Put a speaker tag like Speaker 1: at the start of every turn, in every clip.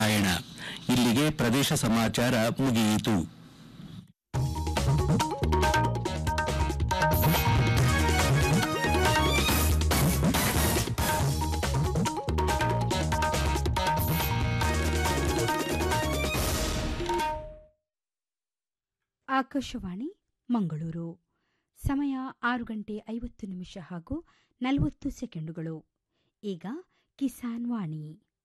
Speaker 1: ನಾರಾಯಣ ಇಲ್ಲಿಗೆ ಪ್ರದೇಶ ಸಮಾಚಾರ ಮುಗಿಯಿತು
Speaker 2: ಆಕಾಶವಾಣಿ ಮಂಗಳೂರು ಸಮಯ ಆರು ಗಂಟೆ ಐವತ್ತು ನಿಮಿಷ ಹಾಗೂ ನಲವತ್ತು ಸೆಕೆಂಡುಗಳು ಈಗ ಕಿಸಾನ್ ವಾಣಿ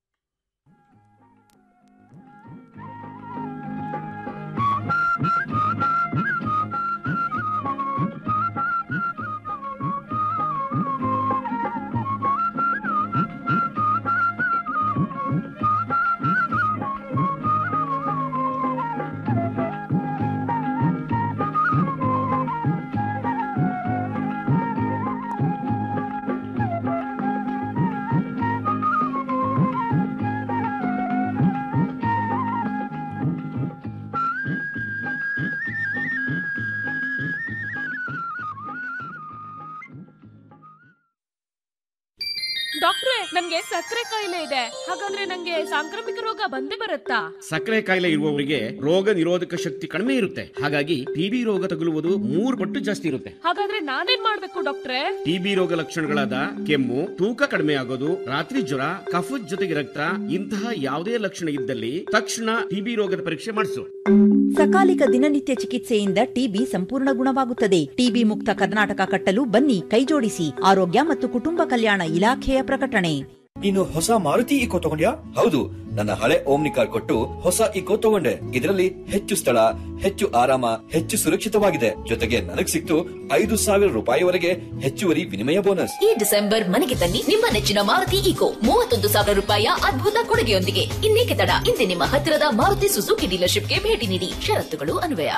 Speaker 3: ಡಾಕ್ಟ್ರೆ ನನ್ಗೆ ಸಕ್ಕರೆ ಕಾಯಿಲೆ ಇದೆ ಹಾಗಂದ್ರೆ ನಂಗೆ ಸಾಂಕ್ರಾಮಿಕ ರೋಗ ಬಂದೇ ಬರುತ್ತಾ
Speaker 4: ಸಕ್ಕರೆ ಕಾಯಿಲೆ ಇರುವವರಿಗೆ ರೋಗ ನಿರೋಧಕ ಶಕ್ತಿ ಕಡಿಮೆ ಇರುತ್ತೆ ಹಾಗಾಗಿ ಟಿಬಿ ರೋಗ ತಗುಲುವುದು ಮೂರು ಪಟ್ಟು ಜಾಸ್ತಿ ಇರುತ್ತೆ
Speaker 3: ಹಾಗಾದ್ರೆ ನಾನೇನ್ ಮಾಡ್ಬೇಕು ಡಾಕ್ಟ್ರೆ
Speaker 4: ಟಿಬಿ ರೋಗ ಲಕ್ಷಣಗಳಾದ ಕೆಮ್ಮು ತೂಕ ಕಡಿಮೆ ಆಗೋದು ರಾತ್ರಿ ಜ್ವರ ಕಫದ ಜೊತೆಗೆ ರಕ್ತ ಇಂತಹ ಯಾವುದೇ ಲಕ್ಷಣ ಇದ್ದಲ್ಲಿ ತಕ್ಷಣ ಟಿಬಿ ರೋಗದ ಪರೀಕ್ಷೆ ಮಾಡಿಸು
Speaker 5: ಸಕಾಲಿಕ ದಿನನಿತ್ಯ ಚಿಕಿತ್ಸೆಯಿಂದ ಟಿಬಿ ಸಂಪೂರ್ಣ ಗುಣವಾಗುತ್ತದೆ ಟಿಬಿ ಮುಕ್ತ ಕರ್ನಾಟಕ ಕಟ್ಟಲು ಬನ್ನಿ ಕೈಜೋಡಿಸಿ ಆರೋಗ್ಯ ಮತ್ತು ಕುಟುಂಬ ಕಲ್ಯಾಣ ಇಲಾಖೆಯ ಪ್ರಕಟಣೆ
Speaker 6: ನೀನು ಹೊಸ ಮಾರುತಿ ಇಕೋ ತಗೊಂಡ್ಯಾ ಹೌದು ನನ್ನ ಹಳೆ ಓಮ್ನಿ ಕಾರ್ ಕೊಟ್ಟು ಹೊಸ ಇಕೋ ತಗೊಂಡೆ ಇದರಲ್ಲಿ ಹೆಚ್ಚು ಸ್ಥಳ ಹೆಚ್ಚು ಆರಾಮ ಹೆಚ್ಚು ಸುರಕ್ಷಿತವಾಗಿದೆ ಜೊತೆಗೆ ನನಗ್ ಸಿಕ್ತು ಐದು ಸಾವಿರ ರೂಪಾಯಿವರೆಗೆ ಹೆಚ್ಚುವರಿ ವಿನಿಮಯ ಬೋನಸ್
Speaker 7: ಈ ಡಿಸೆಂಬರ್ ಮನೆಗೆ ತನ್ನಿ ನಿಮ್ಮ ನೆಚ್ಚಿನ ಮಾರುತಿ ಈಕೋ ಮೂವತ್ತೊಂದು ಸಾವಿರ ರೂಪಾಯಿಯ ಅದ್ಭುತ ಕೊಡುಗೆಯೊಂದಿಗೆ ಇನ್ನೇಕೆ ತಡ ಇಂದೇ ನಿಮ್ಮ ಹತ್ತಿರದ ಮಾರುತಿ ಸುಜುಕಿ ಡೀಲರ್ಶಿಪ್ಗೆ ಭೇಟಿ ನೀಡಿ ಷರತ್ತುಗಳು ಅನ್ವಯ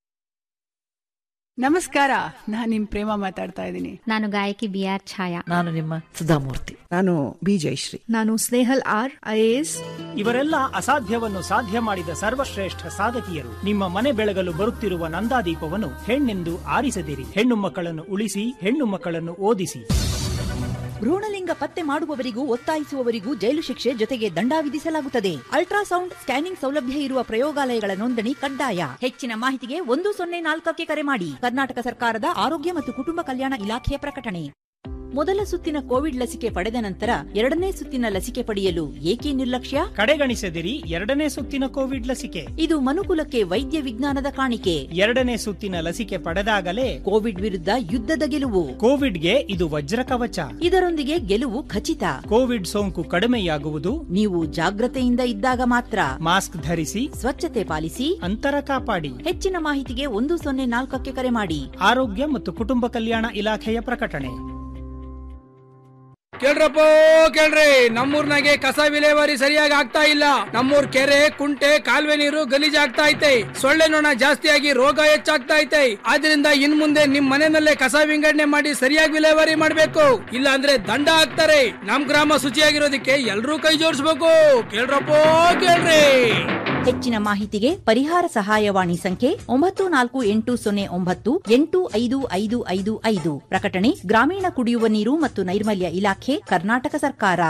Speaker 8: ನಮಸ್ಕಾರ ನಾನ್ ನಿಮ್ ಪ್ರೇಮ ಮಾತಾಡ್ತಾ ಇದ್ದೀನಿ
Speaker 9: ನಾನು ಗಾಯಕಿ ಬಿ ಆರ್ ಛಾಯಾ
Speaker 10: ನಾನು ನಿಮ್ಮ ಸುಧಾಮೂರ್ತಿ
Speaker 11: ನಾನು ಬಿ ಜಯಶ್ರೀ
Speaker 12: ನಾನು ಸ್ನೇಹಲ್ ಆರ್ ಐಎಎಸ್
Speaker 13: ಇವರೆಲ್ಲ ಅಸಾಧ್ಯವನ್ನು ಸಾಧ್ಯ ಮಾಡಿದ ಸರ್ವಶ್ರೇಷ್ಠ ಸಾಧಕಿಯರು ನಿಮ್ಮ ಮನೆ ಬೆಳಗಲು ಬರುತ್ತಿರುವ ನಂದಾದೀಪವನ್ನು ಹೆಣ್ಣೆಂದು ಆರಿಸದಿರಿ ಹೆಣ್ಣು ಮಕ್ಕಳನ್ನು ಉಳಿಸಿ ಹೆಣ್ಣು ಮಕ್ಕಳನ್ನು ಓದಿಸಿ
Speaker 5: ಭ್ರೂಣಲಿಂಗ ಪತ್ತೆ ಮಾಡುವವರಿಗೂ ಒತ್ತಾಯಿಸುವವರಿಗೂ ಜೈಲು ಶಿಕ್ಷೆ ಜೊತೆಗೆ ದಂಡ ವಿಧಿಸಲಾಗುತ್ತದೆ ಅಲ್ಟ್ರಾಸೌಂಡ್ ಸ್ಕ್ಯಾನಿಂಗ್ ಸೌಲಭ್ಯ ಇರುವ ಪ್ರಯೋಗಾಲಯಗಳ ನೋಂದಣಿ ಕಡ್ಡಾಯ ಹೆಚ್ಚಿನ ಮಾಹಿತಿಗೆ ಒಂದು ಸೊನ್ನೆ ನಾಲ್ಕಕ್ಕೆ ಕರೆ ಮಾಡಿ ಕರ್ನಾಟಕ ಸರ್ಕಾರದ ಆರೋಗ್ಯ ಮತ್ತು ಕುಟುಂಬ ಕಲ್ಯಾಣ ಇಲಾಖೆಯ ಪ್ರಕಟಣೆ ಮೊದಲ ಸುತ್ತಿನ ಕೋವಿಡ್ ಲಸಿಕೆ ಪಡೆದ ನಂತರ ಎರಡನೇ ಸುತ್ತಿನ ಲಸಿಕೆ ಪಡೆಯಲು ಏಕೆ ನಿರ್ಲಕ್ಷ್ಯ
Speaker 13: ಕಡೆಗಣಿಸದಿರಿ ಎರಡನೇ ಸುತ್ತಿನ ಕೋವಿಡ್ ಲಸಿಕೆ
Speaker 5: ಇದು ಮನುಕುಲಕ್ಕೆ ವೈದ್ಯ ವಿಜ್ಞಾನದ ಕಾಣಿಕೆ
Speaker 13: ಎರಡನೇ ಸುತ್ತಿನ ಲಸಿಕೆ ಪಡೆದಾಗಲೇ
Speaker 5: ಕೋವಿಡ್ ವಿರುದ್ಧ ಯುದ್ಧದ ಗೆಲುವು
Speaker 13: ಕೋವಿಡ್ಗೆ ಇದು ವಜ್ರ ಕವಚ
Speaker 5: ಇದರೊಂದಿಗೆ ಗೆಲುವು ಖಚಿತ
Speaker 13: ಕೋವಿಡ್ ಸೋಂಕು ಕಡಿಮೆಯಾಗುವುದು
Speaker 5: ನೀವು ಜಾಗ್ರತೆಯಿಂದ ಇದ್ದಾಗ ಮಾತ್ರ
Speaker 13: ಮಾಸ್ಕ್ ಧರಿಸಿ
Speaker 5: ಸ್ವಚ್ಛತೆ ಪಾಲಿಸಿ
Speaker 13: ಅಂತರ ಕಾಪಾಡಿ
Speaker 5: ಹೆಚ್ಚಿನ ಮಾಹಿತಿಗೆ ಒಂದು ಸೊನ್ನೆ ನಾಲ್ಕಕ್ಕೆ ಕರೆ ಮಾಡಿ
Speaker 13: ಆರೋಗ್ಯ ಮತ್ತು ಕುಟುಂಬ ಕಲ್ಯಾಣ ಇಲಾಖೆಯ ಪ್ರಕಟಣೆ
Speaker 14: ಕೇಳ್ರಪ್ಪ ಕೇಳ್ರಿ ನಮ್ಮೂರ್ನಾಗೆ ಕಸ ವಿಲೇವಾರಿ ಸರಿಯಾಗಿ ಆಗ್ತಾ ಇಲ್ಲ ನಮ್ಮೂರ್ ಕೆರೆ ಕುಂಟೆ ಕಾಲುವೆ ನೀರು ಗಲೀಜಾಗ್ತಾ ಐತೆ ಸೊಳ್ಳೆ ನೊಣ ಜಾಸ್ತಿಯಾಗಿ ರೋಗ ಹೆಚ್ಚಾಗ್ತಾ ಐತೆ ಆದ್ರಿಂದ ಇನ್ ಮುಂದೆ ನಿಮ್ ಮನೆಯಲ್ಲೇ ಕಸ ವಿಂಗಡಣೆ ಮಾಡಿ ಸರಿಯಾಗಿ ವಿಲೇವಾರಿ ಮಾಡ್ಬೇಕು ಇಲ್ಲ ಅಂದ್ರೆ ದಂಡ ಹಾಕ್ತಾರೆ ನಮ್ ಗ್ರಾಮ ಶುಚಿಯಾಗಿರೋದಕ್ಕೆ ಎಲ್ರೂ ಕೈ ಜೋಡಿಸ್ಬೇಕು ಕೇಳ್ರಪ್ಪ ಕೇಳ್ರಿ
Speaker 5: ಹೆಚ್ಚಿನ ಮಾಹಿತಿಗೆ ಪರಿಹಾರ ಸಹಾಯವಾಣಿ ಸಂಖ್ಯೆ ಒಂಬತ್ತು ನಾಲ್ಕು ಎಂಟು ಸೊನ್ನೆ ಒಂಬತ್ತು ಎಂಟು ಐದು ಐದು ಐದು ಐದು ಪ್ರಕಟಣೆ ಗ್ರಾಮೀಣ ಕುಡಿಯುವ ನೀರು ಮತ್ತು ನೈರ್ಮಲ್ಯ ಇಲಾಖೆ ಕರ್ನಾಟಕ ಸರ್ಕಾರ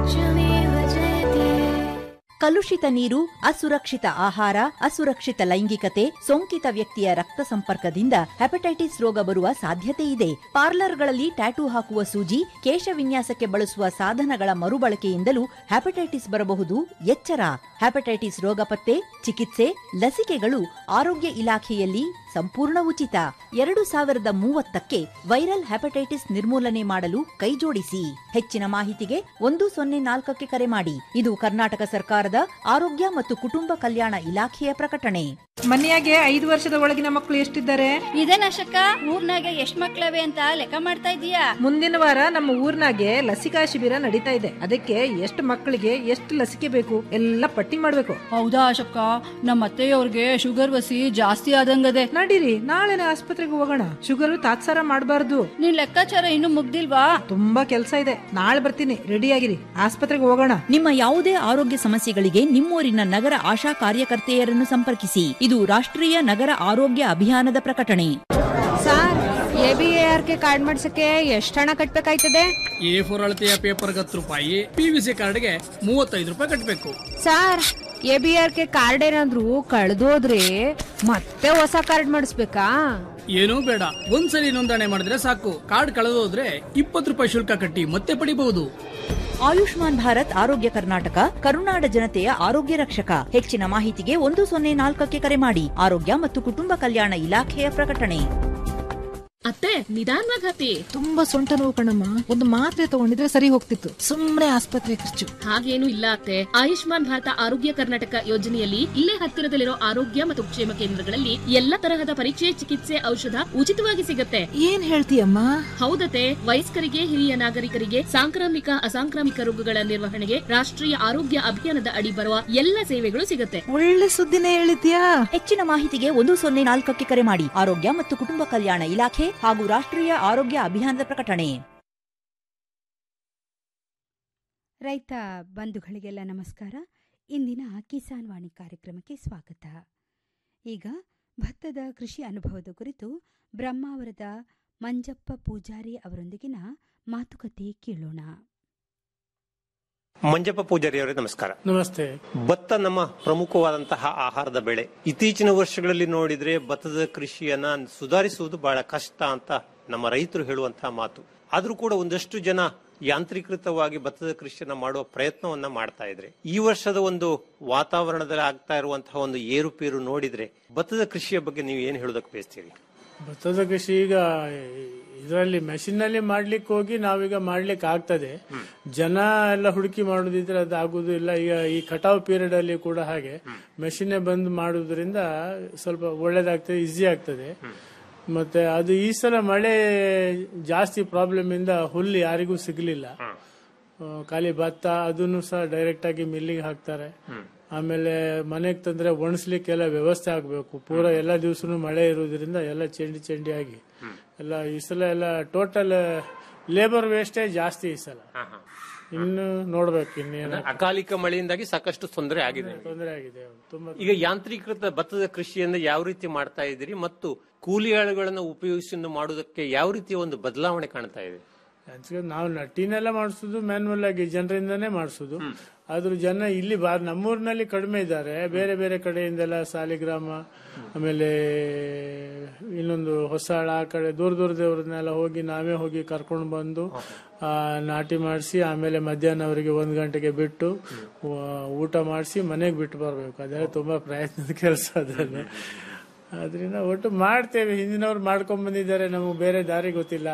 Speaker 5: ಕಲುಷಿತ ನೀರು ಅಸುರಕ್ಷಿತ ಆಹಾರ ಅಸುರಕ್ಷಿತ ಲೈಂಗಿಕತೆ ಸೋಂಕಿತ ವ್ಯಕ್ತಿಯ ರಕ್ತ ಸಂಪರ್ಕದಿಂದ ಹೆಪಟೈಟಿಸ್ ರೋಗ ಬರುವ ಸಾಧ್ಯತೆ ಇದೆ ಪಾರ್ಲರ್ಗಳಲ್ಲಿ ಟ್ಯಾಟೂ ಹಾಕುವ ಸೂಜಿ ಕೇಶ ವಿನ್ಯಾಸಕ್ಕೆ ಬಳಸುವ ಸಾಧನಗಳ ಮರುಬಳಕೆಯಿಂದಲೂ ಹೆಪಟೈಟಿಸ್ ಬರಬಹುದು ಎಚ್ಚರ ಹೆಪಟೈಟಿಸ್ ರೋಗ ಪತ್ತೆ ಚಿಕಿತ್ಸೆ ಲಸಿಕೆಗಳು ಆರೋಗ್ಯ ಇಲಾಖೆಯಲ್ಲಿ ಸಂಪೂರ್ಣ ಉಚಿತ ಎರಡು ಸಾವಿರದ ಮೂವತ್ತಕ್ಕೆ ವೈರಲ್ ಹೆಪಟೈಟಿಸ್ ನಿರ್ಮೂಲನೆ ಮಾಡಲು ಕೈಜೋಡಿಸಿ ಹೆಚ್ಚಿನ ಮಾಹಿತಿಗೆ ಒಂದು ಸೊನ್ನೆ ನಾಲ್ಕಕ್ಕೆ ಕರೆ ಮಾಡಿ ಇದು ಕರ್ನಾಟಕ ಸರ್ಕಾರದ ಆರೋಗ್ಯ ಮತ್ತು ಕುಟುಂಬ ಕಲ್ಯಾಣ ಇಲಾಖೆಯ ಪ್ರಕಟಣೆ
Speaker 12: ಮನೆಯಾಗೆ ಐದು ವರ್ಷದ ಒಳಗಿನ ಮಕ್ಕಳು ಎಷ್ಟಿದ್ದಾರೆ
Speaker 9: ಇದೇ ನಶಕ ಊರ್ನಾಗ ಎಷ್ಟ್ ಮಕ್ಳವೆ ಅಂತ ಲೆಕ್ಕ ಮಾಡ್ತಾ ಇದೀಯಾ
Speaker 12: ಮುಂದಿನ ವಾರ ನಮ್ಮ ಊರ್ನಾಗೆ ಲಸಿಕಾ ಶಿಬಿರ ನಡೀತಾ ಇದೆ ಅದಕ್ಕೆ ಎಷ್ಟು ಮಕ್ಕಳಿಗೆ ಎಷ್ಟು ಲಸಿಕೆ ಬೇಕು ಎಲ್ಲ ಪಟ್ಟಿ ಮಾಡ್ಬೇಕು
Speaker 15: ಹೌದಾ ಅಶಕ್ಕ ನಮ್ಮ ಅತ್ತೆಯವ್ರಿಗೆ ಶುಗರ್ ವಸಿ ಜಾಸ್ತಿ ಆದಂಗದೆ
Speaker 12: ನಡೀರಿ ನಾಳೆನೆ ಆಸ್ಪತ್ರೆಗೆ ಹೋಗೋಣ ಶುಗರ್ ತಾತ್ಸಾರ ಮಾಡಬಾರ್ದು
Speaker 15: ನಿನ್ ಲೆಕ್ಕಾಚಾರ ಇನ್ನು ಮುಗ್ದಿಲ್ವಾ
Speaker 12: ತುಂಬಾ ಕೆಲಸ ಇದೆ ನಾಳೆ ಬರ್ತೀನಿ ರೆಡಿ ಆಗಿರಿ ಆಸ್ಪತ್ರೆಗೆ ಹೋಗೋಣ
Speaker 5: ನಿಮ್ಮ ಯಾವುದೇ ಆರೋಗ್ಯ ಸಮಸ್ಯೆಗಳಿಗೆ ನಿಮ್ಮೂರಿನ ನಗರ ಆಶಾ ಕಾರ್ಯಕರ್ತೆಯರನ್ನು ಸಂಪರ್ಕಿಸಿ ಇದು ರಾಷ್ಟ್ರೀಯ ನಗರ ಆರೋಗ್ಯ ಅಭಿಯಾನದ ಪ್ರಕಟಣೆ
Speaker 12: sir
Speaker 10: A B A R K card ಮಾಡ್ಸಕ್ಕೆ ಎಷ್ಟ್ ಹಣ ಕಟ್ಬೇಕಾಯ್ತದೆ
Speaker 14: ಎ ಫೋರ್ ಅಳತೆಯ ಪೇಪರ್ಗೆ ಹತ್ತು ರೂಪಾಯಿ ಪಿ ವಿ ಸಿ ಕಾರ್ಡ್ಗೆ ಮೂವತ್ತೈದು ರೂಪಾಯಿ ಕಟ್ಟಬೇಕು
Speaker 10: sir A B R K card ಏನಾದ್ರು ಕಳ್ದೋದ್ರೆ ಮತ್ತೆ ಹೊಸ ಕಾರ್ಡ್ ಮಾಡಿಸ್ಬೇಕಾ
Speaker 14: ಏನೂ ಬೇಡ ಒಂದ್ಸಲಿ ನೋಂದಣಿ ಮಾಡಿದ್ರೆ ಸಾಕು ಕಾರ್ಡ್ ಕಳೆದೋದ್ರೆ ಇಪ್ಪತ್ತು ರೂಪಾಯಿ ಶುಲ್ಕ ಕಟ್ಟಿ ಮತ್ತೆ ಪಡಿಬಹುದು
Speaker 5: ಆಯುಷ್ಮಾನ್ ಭಾರತ್ ಆರೋಗ್ಯ ಕರ್ನಾಟಕ ಕರುನಾಡ ಜನತೆಯ ಆರೋಗ್ಯ ರಕ್ಷಕ ಹೆಚ್ಚಿನ ಮಾಹಿತಿಗೆ ಒಂದು ಸೊನ್ನೆ ನಾಲ್ಕಕ್ಕೆ ಕರೆ ಮಾಡಿ ಆರೋಗ್ಯ ಮತ್ತು ಕುಟುಂಬ ಕಲ್ಯಾಣ ಇಲಾಖೆಯ ಪ್ರಕಟಣೆ
Speaker 3: ಅತ್ತೆ ನಿಧಾನವಾಗಿ ಹತ್ತಿ
Speaker 12: ತುಂಬಾ ಸೊಂಟ ನೋವು ಕಣಮ್ಮ ಒಂದು ಮಾತ್ರೆ ತಗೊಂಡಿದ್ರೆ ಸರಿ ಹೋಗ್ತಿತ್ತು ಸುಮ್ನೆ ಆಸ್ಪತ್ರೆ ಖರ್ಚು
Speaker 3: ಹಾಗೇನು ಇಲ್ಲ ಅತ್ತೆ ಆಯುಷ್ಮಾನ್ ಭಾರತ ಆರೋಗ್ಯ ಕರ್ನಾಟಕ ಯೋಜನೆಯಲ್ಲಿ ಇಲ್ಲೇ ಹತ್ತಿರದಲ್ಲಿರೋ ಆರೋಗ್ಯ ಮತ್ತು ಕ್ಷೇಮ ಕೇಂದ್ರಗಳಲ್ಲಿ ಎಲ್ಲ ತರಹದ ಪರೀಕ್ಷೆ ಚಿಕಿತ್ಸೆ ಔಷಧ ಉಚಿತವಾಗಿ ಸಿಗತ್ತೆ
Speaker 12: ಏನ್ ಹೇಳ್ತೀಯಮ್ಮ
Speaker 3: ಹೌದತೆ ವಯಸ್ಕರಿಗೆ ಹಿರಿಯ ನಾಗರಿಕರಿಗೆ ಸಾಂಕ್ರಾಮಿಕ ಅಸಾಂಕ್ರಾಮಿಕ ರೋಗಗಳ ನಿರ್ವಹಣೆಗೆ ರಾಷ್ಟ್ರೀಯ ಆರೋಗ್ಯ ಅಭಿಯಾನದ ಅಡಿ ಬರುವ ಎಲ್ಲ ಸೇವೆಗಳು ಸಿಗತ್ತೆ
Speaker 12: ಒಳ್ಳೆ ಸುದ್ದಿನೇ ಹೇಳಿದ್ಯಾ
Speaker 5: ಹೆಚ್ಚಿನ ಮಾಹಿತಿಗೆ ಒಂದು ಸೊನ್ನೆ ನಾಲ್ಕಕ್ಕೆ ಕರೆ ಮಾಡಿ ಆರೋಗ್ಯ ಮತ್ತು ಕುಟುಂಬ ಕಲ್ಯಾಣ ಇಲಾಖೆ ಹಾಗೂ ರಾಷ್ಟ್ರೀಯ ಆರೋಗ್ಯ ಅಭಿಯಾನದ ಪ್ರಕಟಣೆ
Speaker 2: ರೈತ ಬಂಧುಗಳಿಗೆಲ್ಲ ನಮಸ್ಕಾರ ಇಂದಿನ ಕಿಸಾನ್ ವಾಣಿ ಕಾರ್ಯಕ್ರಮಕ್ಕೆ ಸ್ವಾಗತ ಈಗ ಭತ್ತದ ಕೃಷಿ ಅನುಭವದ ಕುರಿತು ಬ್ರಹ್ಮಾವರದ ಮಂಜಪ್ಪ ಪೂಜಾರಿ ಅವರೊಂದಿಗಿನ ಮಾತುಕತೆ ಕೇಳೋಣ
Speaker 11: ಮಂಜಪ್ಪ ಪೂಜಾರಿ ಅವರೇ ನಮಸ್ಕಾರ
Speaker 14: ನಮಸ್ತೆ
Speaker 11: ಭತ್ತ ನಮ್ಮ ಪ್ರಮುಖವಾದಂತಹ ಆಹಾರದ ಬೆಳೆ ಇತ್ತೀಚಿನ ವರ್ಷಗಳಲ್ಲಿ ನೋಡಿದ್ರೆ ಭತ್ತದ ಕೃಷಿಯನ್ನ ಸುಧಾರಿಸುವುದು ಬಹಳ ಕಷ್ಟ ಅಂತ ನಮ್ಮ ರೈತರು ಹೇಳುವಂತಹ ಮಾತು ಆದ್ರೂ ಕೂಡ ಒಂದಷ್ಟು ಜನ ಯಾಂತ್ರೀಕೃತವಾಗಿ ಭತ್ತದ ಕೃಷಿಯನ್ನ ಮಾಡುವ ಪ್ರಯತ್ನವನ್ನ ಮಾಡ್ತಾ ಇದ್ರೆ ಈ ವರ್ಷದ ಒಂದು ವಾತಾವರಣದಲ್ಲಿ ಆಗ್ತಾ ಇರುವಂತಹ ಒಂದು ಏರುಪೇರು ನೋಡಿದ್ರೆ ಭತ್ತದ ಕೃಷಿಯ ಬಗ್ಗೆ ನೀವು ಏನ್ ಹೇಳೋದಕ್ಕೆ ಬಯಸ್ತೀರಿ
Speaker 16: ಭತ್ತದ ಕೃಷಿ ಈಗ ಇದರಲ್ಲಿ ಮೆಷಿನ್ ನಲ್ಲಿ ಮಾಡ್ಲಿಕ್ಕೆ ಹೋಗಿ ನಾವೀಗ ಮಾಡ್ಲಿಕ್ಕೆ ಆಗ್ತದೆ ಜನ ಎಲ್ಲ ಹುಡುಕಿ ಮಾಡುದಿದ್ರೆ ಅದು ಆಗುದು ಇಲ್ಲ ಈಗ ಈ ಕಟಾವ್ ಪೀರಿಯಡ್ ಅಲ್ಲಿ ಕೂಡ ಹಾಗೆ ಮೆಷಿನ್ ಬಂದ್ ಮಾಡುವುದರಿಂದ ಸ್ವಲ್ಪ ಒಳ್ಳೇದಾಗ್ತದೆ ಈಸಿ ಆಗ್ತದೆ ಮತ್ತೆ ಅದು ಈ ಸಲ ಮಳೆ ಜಾಸ್ತಿ ಪ್ರಾಬ್ಲಮ್ ಇಂದ ಹುಲ್ಲು ಯಾರಿಗೂ ಸಿಗ್ಲಿಲ್ಲ ಆ, ಖಾಲಿ ಭತ್ತ ಅದನ್ನು ಸಹ ಡೈರೆಕ್ಟ್ ಆಗಿ ಮಿಲ್ಲಿಗೆ ಹಾಕ್ತಾರೆ ಆಮೇಲೆ ಮನೆಗೆ ತಂದ್ರೆ ಒಣಸ್ಲಿಕ್ಕೆಲ್ಲ ವ್ಯವಸ್ಥೆ ಆಗ್ಬೇಕು ಪೂರ ಎಲ್ಲ ದಿವಸನು ಮಳೆ ಇರುವುದರಿಂದ ಎಲ್ಲ ಚೆಂಡಿ ಚೆಂಡಿ ಆಗಿ ಎಲ್ಲ ಈ ಸಲ ಎಲ್ಲ ಟೋಟಲ್ ಲೇಬರ್ ವೇಸ್ಟೇಜ್ ಜಾಸ್ತಿ ಈ ಸಲ ಇನ್ನು ನೋಡ್ಬೇಕು ಇನ್ನೇನು
Speaker 11: ಅಕಾಲಿಕ ಮಳೆಯಿಂದಾಗಿ ಸಾಕಷ್ಟು ತೊಂದರೆ ಆಗಿದೆ
Speaker 16: ತೊಂದರೆ ಆಗಿದೆ ತುಂಬಾ
Speaker 11: ಈಗ ಯಾಂತ್ರೀಕೃತ ಭತ್ತದ ಕೃಷಿಯನ್ನ ಯಾವ ರೀತಿ ಮಾಡ್ತಾ ಇದ್ದೀರಿ ಮತ್ತು ಕೂಲಿ ಆಳುಗಳನ್ನ ಉಪಯೋಗಿಸಿ ಮಾಡುವುದಕ್ಕೆ ಯಾವ ರೀತಿಯ ಒಂದು ಬದಲಾವಣೆ ಕಾಣ್ತಾ ಇದೆ
Speaker 16: ಆಕ್ಚುಲಿ ನಾವು ನಟ್ಟಿನೆಲ್ಲ ಮಾಡಿಸೋದು ಮ್ಯಾನ್ಯಲ್ ಆಗಿ ಜನರಿಂದಾನೇ ಮಾಡಿಸೋದು ಆದ್ರೂ ಜನ ಇಲ್ಲಿ ಬಾ ನಮ್ಮೂರಿನಲ್ಲಿ ಕಡಿಮೆ ಇದ್ದಾರೆ ಬೇರೆ ಬೇರೆ ಕಡೆಯಿಂದೆಲ್ಲ ಸಾಲಿಗ್ರಾಮ ಆಮೇಲೆ ಇನ್ನೊಂದು ಹೊಸಾಳ ಆ ಕಡೆ ದೂರ ದೂರದವ್ರನ್ನೆಲ್ಲ ಹೋಗಿ ನಾವೇ ಹೋಗಿ ಕರ್ಕೊಂಡು ಬಂದು ಆ, ನಾಟಿ ಮಾಡಿಸಿ ಆಮೇಲೆ ಮಧ್ಯಾಹ್ನ ಅವರಿಗೆ ಒಂದ್ ಗಂಟೆಗೆ ಬಿಟ್ಟು ವ- ಊಟ ಮಾಡಿಸಿ ಮನೆಗೆ ಬಿಟ್ಟು ಬರಬೇಕು ಅದೆಲ್ಲ ತುಂಬಾ ಪ್ರಯತ್ನದ ಕೆಲಸ ಅದರಲ್ಲಿ ಅದರಿಂದ ಒಟ್ಟು ಮಾಡ್ತೇವೆ ಹಿಂದಿನವ್ರು ಮಾಡ್ಕೊಂಡ್ ಬಂದಿದ್ದಾರೆ ನಮಗೆ ಬೇರೆ ದಾರಿ ಗೊತ್ತಿಲ್ಲ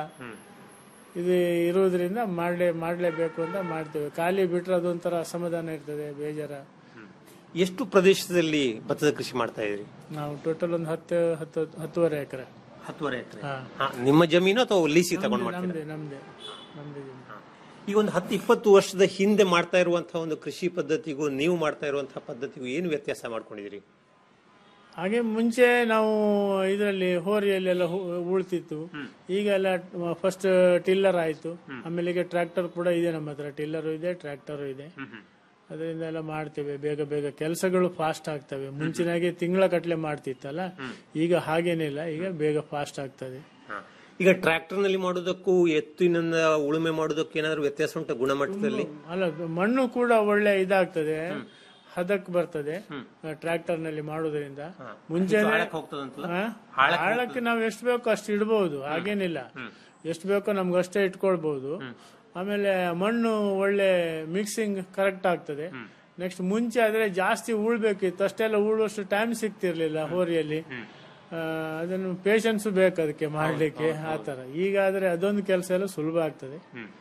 Speaker 16: ಇದು ಇರುವುದರಿಂದ ಮಾಡ್ಲೇ ಮಾಡ್ಲೇಬೇಕು ಅಂತ ಮಾಡ್ತೇವೆ ಖಾಲಿ ಬಿಟ್ರೆ ಅದೊಂಥರ ಅಸಮಾಧಾನ ಇರ್ತದೆ ಬೇಜಾರ
Speaker 11: ಎಷ್ಟು ಪ್ರದೇಶದಲ್ಲಿ ಭತ್ತದ ಕೃಷಿ ಮಾಡ್ತಾ ಇದ್ರಿ
Speaker 16: ನಾವು ಟೋಟಲ್ ಒಂದು ಹತ್ತು ಹತ್ತು ಹತ್ತುವರೆ ಎಕರೆ
Speaker 11: ಹತ್ತುವರೆ ಎಕರೆ ನಿಮ್ಮ ಜಮೀನು ಅಥವಾ ಲೀಸಿ ತಗೊಂಡು ಮಾಡ್ತೀರಾ
Speaker 16: ನಮ್ದೇ ನಮ್ದೇ ನಮ್ದೇ ಜಮೀನು.
Speaker 11: ಈಗ ಒಂದು ಹತ್ತು ಇಪ್ಪತ್ತು ವರ್ಷದ ಹಿಂದೆ ಮಾಡ್ತಾ ಇರುವಂತಹ ಒಂದು ಕೃಷಿ ಪದ್ಧತಿಗೂ ನೀವು ಮಾಡ್ತಾ ಇರುವಂತಹ ಪದ್ಧತಿಗೂ ಏನು ವ್ಯತ್ಯಾಸ ಮಾಡ್ಕೊಂಡಿದ್ದೀರಿ
Speaker 16: ಹಾಗೆ ಮುಂಚೆ ನಾವು ಇದರಲ್ಲಿ ಹೋರಿಯಲ್ಲೆಲ್ಲ ಹು- ಉಳ್ತಿತ್ತು ಈಗ ಎಲ್ಲ ಫಸ್ಟ್ ಟಿಲ್ಲರ್ ಆಯ್ತು ಆಮೇಲೆ ಈಗ ಟ್ರ್ಯಾಕ್ಟರ್ ಕೂಡ ಇದೆ ನಮ್ಮ ಹತ್ರ ಟಿಲ್ಲರ್ ಇದೆ ಟ್ರ್ಯಾಕ್ಟರ್ ಇದೆ ಅದರಿಂದ ಎಲ್ಲ ಮಾಡ್ತೇವೆ ಬೇಗ ಬೇಗ ಕೆಲಸಗಳು ಫಾಸ್ಟ್ ಆಗ್ತವೆ ಮುಂಚಿನಾಗೆ ತಿಂಗಳ ಕಟ್ಲೆ ಮಾಡ್ತಿತ್ತಲ್ಲ ಈಗ ಹಾಗೇನಿಲ್ಲ ಈಗ ಬೇಗ ಫಾಸ್ಟ್ ಆಗ್ತದೆ
Speaker 11: ಈಗ ಟ್ರ್ಯಾಕ್ಟರ್ ನಲ್ಲಿ ಮಾಡೋದಕ್ಕೂ ಎತ್ತಿನಿಂದ ಉಳುಮೆ ಮಾಡೋದಕ್ಕೂ ಏನಾದ್ರು ವ್ಯತ್ಯಾಸ ಉಂಟು ಗುಣಮಟ್ಟದಲ್ಲಿ
Speaker 16: ಅಲ್ಲ ಮಣ್ಣು ಕೂಡ ಒಳ್ಳೆ ಇದಾಗ್ತದೆ ಹದಕ್ ಬರ್ತದೆ ಟ್ರ್ಯಾಕ್ಟರ್ ನಲ್ಲಿ ಮಾಡೋದ್ರಿಂದ ಮುಂಚೆನೆ
Speaker 11: ಆಳಕ್ಕೆ ಹೋಗ್ತದಂತಲ್ಲ?
Speaker 16: ಹಾ? ಆಳಕ್ಕೆ ನಾವು ಎಷ್ಟು ಬೇಕೋ ಅಷ್ಟು ಇಡ್ಬೋದು ಹಾಗೇನಿಲ್ಲ ಎಷ್ಟು ಬೇಕೋ ನಮ್ಗೆ ಅಷ್ಟೇ ಇಟ್ಕೊಳ್ಬಹುದು ಆಮೇಲೆ ಮಣ್ಣು ಒಳ್ಳೆ ಮಿಕ್ಸಿಂಗ್ ಕರೆಕ್ಟ್ ಆಗ್ತದೆ ನೆಕ್ಸ್ಟ್ ಮುಂಚೆ ಆದ್ರೆ ಜಾಸ್ತಿ ಉಳ್ಬೇಕಿತ್ತು ಅಷ್ಟೆಲ್ಲ ಉಳುವಷ್ಟು ಟೈಮ್ ಸಿಗ್ತಿರ್ಲಿಲ್ಲ ಹೋರಿಯಲ್ಲಿ ಆ, ಅದನ್ನು ಪೇಷನ್ಸ್ ಬೇಕು ಅದಕ್ಕೆ ಮಾಡ್ಲಿಕ್ಕೆ ಆತರ ಈಗ ಆದ್ರೆ ಅದೊಂದು ಕೆಲಸ ಎಲ್ಲ ಸುಲಭ ಆಗ್ತದೆ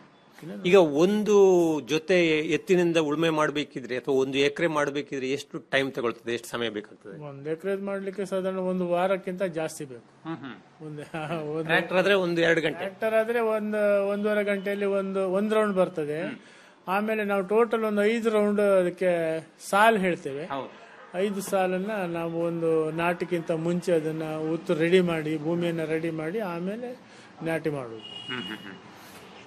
Speaker 11: ಈಗ ಒಂದು ಜೊತೆ ಎತ್ತಿನಿಂದ ಉಳುಮೆ ಮಾಡಬೇಕಿದ್ರೆ ಅಥವಾ ಒಂದು ಎಕರೆ ಮಾಡಬೇಕಿದ್ರೆ ಎಷ್ಟು ಟೈಮ್ ತಗೊಳ್ತದೆ ಎಷ್ಟು ಸಮಯ ಬೇಕಾಗ್ತದೆ
Speaker 16: ಒಂದ್ ಎಕರೆ ಮಾಡ್ಲಿಕ್ಕೆ ಸಾಧಾರಣ ಒಂದು ವಾರಕ್ಕಿಂತ ಜಾಸ್ತಿ ಬೇಕು ಒಂದು ಒಂದು
Speaker 11: ಟ್ರ್ಯಾಕ್ಟರ್ ಆದ್ರೆ ಒಂದು ಎರಡು ಗಂಟೆ
Speaker 16: ಟ್ರ್ಯಾಕ್ಟರ್ ಆದ್ರೆ ಒಂದು ಒಂದೂವರೆ ಗಂಟೆಯಲ್ಲಿ ಒಂದು ಒಂದ್ ರೌಂಡ್ ಬರ್ತದೆ ಆಮೇಲೆ ನಾವು ಟೋಟಲ್ ಒಂದು ಐದು ರೌಂಡ್ ಅದಕ್ಕೆ ಸಾಲ್ ಹೇಳ್ತೇವೆ ಐದು ಸಾಲನ್ನ ನಾವು ಒಂದು ನಾಟಿಗಿಂತ ಮುಂಚೆ ಅದನ್ನ ಉತ್ತು ರೆಡಿ ಮಾಡಿ ಭೂಮಿಯನ್ನ ರೆಡಿ ಮಾಡಿ ಆಮೇಲೆ ನಾಟಿ ಮಾಡುದು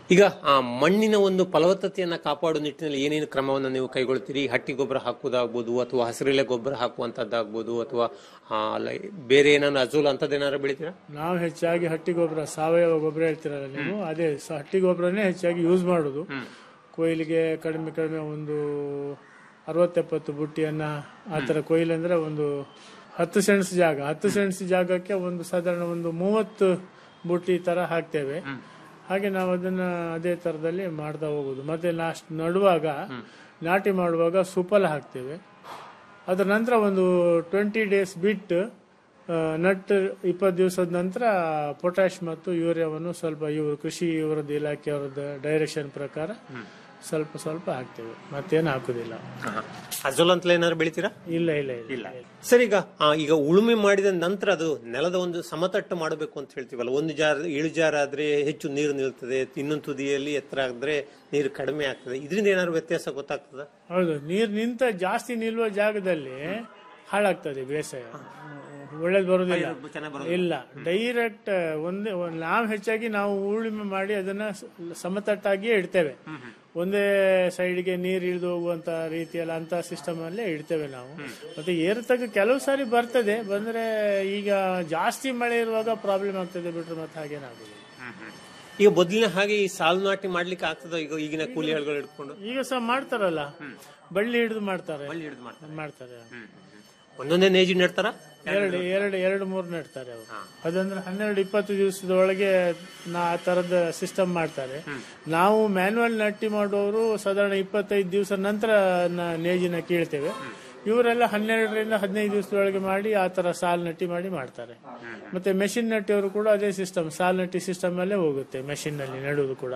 Speaker 11: ಈಗ ಆ ಮಣ್ಣಿನ ಒಂದು ಫಲವತ್ತತೆಯನ್ನ ಕಾಪಾಡುವ ನಿಟ್ಟಿನಲ್ಲಿ ಏನೇನು ಕ್ರಮವನ್ನು ನೀವು ಕೈಗೊಳ್ತೀರಿ ಹಟ್ಟಿ ಗೊಬ್ಬರ ಹಾಕುವುದಾಗ್ಬೋದು ಅಥವಾ ಹಸಿರೆಲೆ ಗೊಬ್ಬರ ಹಾಕುವಂತದ್ದಾಗ್ಬೋದು ಅಥವಾ ಆ, ಲೈ- ಬೇರೆ ಏನಾದ್ರು ಅಜೋಲ ಅಂತದ್ದೇನಾದ್ರು ಬೆಳಿತೀರಾ
Speaker 16: ನಾವು ಹೆಚ್ಚಾಗಿ ಹಟ್ಟಿ ಗೊಬ್ಬರ ಸಾವಯವ ಗೊಬ್ಬರ ಹೇಳ್ತೀರಲ್ಲ ನೀವು ಅದೇ ಸ- ಹಟ್ಟಿ ಗೊಬ್ಬರನೇ ಹೆಚ್ಚಾಗಿ ಯೂಸ್ ಮಾಡೋದು ಕೊಯ್ಲಿಗೆ ಕಡಿಮೆ ಕಡಿಮೆ ಒಂದು ಅರವತ್ತೆಪ್ಪತ್ತು ಬುಟ್ಟಿಯನ್ನ ಆ ಥರ ಕೊಯ್ಲು ಅಂದ್ರೆ ಒಂದು ಹತ್ತು ಸೆಣಸ್ ಜಾಗ ಹತ್ತು ಸೆಣಸ್ ಜಾಗಕ್ಕೆ ಒಂದು ಸಾಧಾರಣ ಒಂದು ಮೂವತ್ತು ಬುಟ್ಟಿ ತರ ಹಾಕ್ತೇವೆ ಹಾಗೆ ನಾವು ಅದನ್ನ ಅದೇ ತರದಲ್ಲಿ ಮಾಡ್ತಾ ಹೋಗುದು ಮತ್ತೆ ಲಾಸ್ಟ್ ನಡುವಾಗ ನಾಟಿ ಮಾಡುವಾಗ ಸುಫಲ ಹಾಕ್ತೇವೆ ಅದರ ನಂತರ ಒಂದು ಟ್ವೆಂಟಿ ಡೇಸ್ ಬಿಟ್ಟು ಆ, ನಟ್ ಇಪ್ಪತ್ತು ದಿವಸದ ನಂತರ ಪೊಟ್ಯಾಶ್ ಮತ್ತು ಯೂರಿಯಾವನ್ನು ಸ್ವಲ್ಪ ಇವರು ಕೃಷಿ ಇವರದ್ದು ಇಲಾಖೆಯವರದ್ದು ಡೈರೆಕ್ಷನ್ ಪ್ರಕಾರ ಸ್ವಲ್ಪ ಸ್ವಲ್ಪ ಹಾಕ್ತೇವೆ ಮತ್ತೇನು ಹಾಕುದಿಲ್ಲ
Speaker 11: ಅಜೋಲ ಅಂತಲೇ ಏನಾದ್ರು ಬೆಳಿತೀರಾ
Speaker 16: ಇಲ್ಲ ಇಲ್ಲ
Speaker 11: ಇಲ್ಲ ಸರ್ ಈಗ ಆ, ಈಗ ಉಳುಮೆ ಮಾಡಿದ ನಂತರ ಅದು ನೆಲದ ಒಂದು ಸಮತಟ್ಟು ಮಾಡಬೇಕು ಅಂತ ಹೇಳ್ತೀವಲ್ಲ ಒಂದು ಜಾರ ಇಳಿಜಾರ ಆದ್ರೆ ಹೆಚ್ಚು ನೀರು ನಿಲ್ತದೆ ಇನ್ನೊಂದು ತುದಿಯಲ್ಲಿ ಎತ್ತರ ಆದ್ರೆ ನೀರು ಕಡಿಮೆ ಆಗ್ತದೆ ಇದರಿಂದ ಏನಾದ್ರು ವ್ಯತ್ಯಾಸ ಗೊತ್ತಾಗ್ತದ
Speaker 16: ಹೌದು ನೀರು ನಿಂತ ಜಾಸ್ತಿ ನಿಲ್ಲುವ ಜಾಗದಲ್ಲಿ ಹಾಳಾಗ್ತದೆ ಬೇಸಾಯ ಒಳ್ಳೇದು ಬರುದಿಲ್ಲ ಇಲ್ಲ ಡೈರೆಕ್ಟ್ ಒಂದೇ ಒಂದ್- ನಾವು ಹೆಚ್ಚಾಗಿ ನಾವು ಉಳುಮೆ ಮಾಡಿ ಅದನ್ನ ಸ- ಸಮತಟ್ಟಾಗಿಯೇ ಇಡ್ತೇವೆ ಒಂದೇ ಸೈಡ್ಗೆ ನೀರು ಇಳಿದು ಹೋಗುವಂತ ರೀತಿಯಲ್ಲಿ ಅಂತ ಸಿಸ್ಟಮ್ ಅಲ್ಲೇ ಇಡ್ತೇವೆ ನಾವು ಮತ್ತೆ ಏರ್ತಕ್ಕ ಕೆಲವು ಸಾರಿ ಬರ್ತದೆ ಬಂದ್ರೆ ಈಗ ಜಾಸ್ತಿ ಮಳೆ ಇರುವಾಗ ಪ್ರಾಬ್ಲಮ್ ಆಗ್ತದೆ ಬಿಟ್ರೆ ಮತ್ತೆ ಹಾಗೇನಾಗುದಿಲ್ಲ
Speaker 11: ಈಗ ಮೊದಲಿನ ಹಾಗೆ ಈ ಸಾಲು ನಾಟಿ ಮಾಡ್ಲಿಕ್ಕೆ ಆಗ್ತದ ಈಗ ಈಗಿನ ಕೂಲಿ ಆಳುಗಳು ಹಿಡ್ಕೊಂಡು
Speaker 16: ಈಗ ಸಹ ಮಾಡ್ತಾರಲ್ಲ ಬಳ್ಳಿ ಹಿಡಿದು ಮಾಡ್ತಾರೆ
Speaker 11: ಹಿಡಿದು ಮಾಡ್ತಾರೆ
Speaker 16: ಮಾಡ್ತಾರೆ
Speaker 11: ಒಂದೊಂದೇ ನೇಜಿ ನೆಡ್ತಾರ
Speaker 16: ಎರಡು ಎರಡು ಎರಡು ಮೂರು ನೆಡ್ತಾರೆ ಅವರು ಅದಂದ್ರೆ ಹನ್ನೆರಡು ಇಪ್ಪತ್ತು ದಿವಸದ ಒಳಗೆ ನಾ ಆ ತರದ ಸಿಸ್ಟಮ್ ಮಾಡ್ತಾರೆ ನಾವು ಮ್ಯಾನ್ಯುವಲ್ ನಟ್ಟಿ ಮಾಡುವವರು ಸಾಧಾರಣ ಇಪ್ಪತ್ತೈದು ದಿವಸ ನಂತರ ನ- ನೇಜಿನ ಕೀಳ್ತೇವೆ ಇವರೆಲ್ಲ ಹನ್ನೆರಡರಿಂದ ಹದಿನೈದು ದಿವಸದೊಳಗೆ ಮಾಡಿ ಆ ತರ ಸಾಲ್ ನಟ್ಟಿ ಮಾಡಿ ಮಾಡ್ತಾರೆ ಮತ್ತೆ ಮೆಷಿನ್ ನಟ್ಟಿಯವರು ಕೂಡ ಅದೇ ಸಿಸ್ಟಮ್ ಸಾಲ್ ನಟ್ಟಿ ಸಿಸ್ಟಮ್ ಅಲ್ಲೇ ಹೋಗುತ್ತೆ ಮೆಷಿನ್ ನಲ್ಲಿ ನೆಡುವುದು ಕೂಡ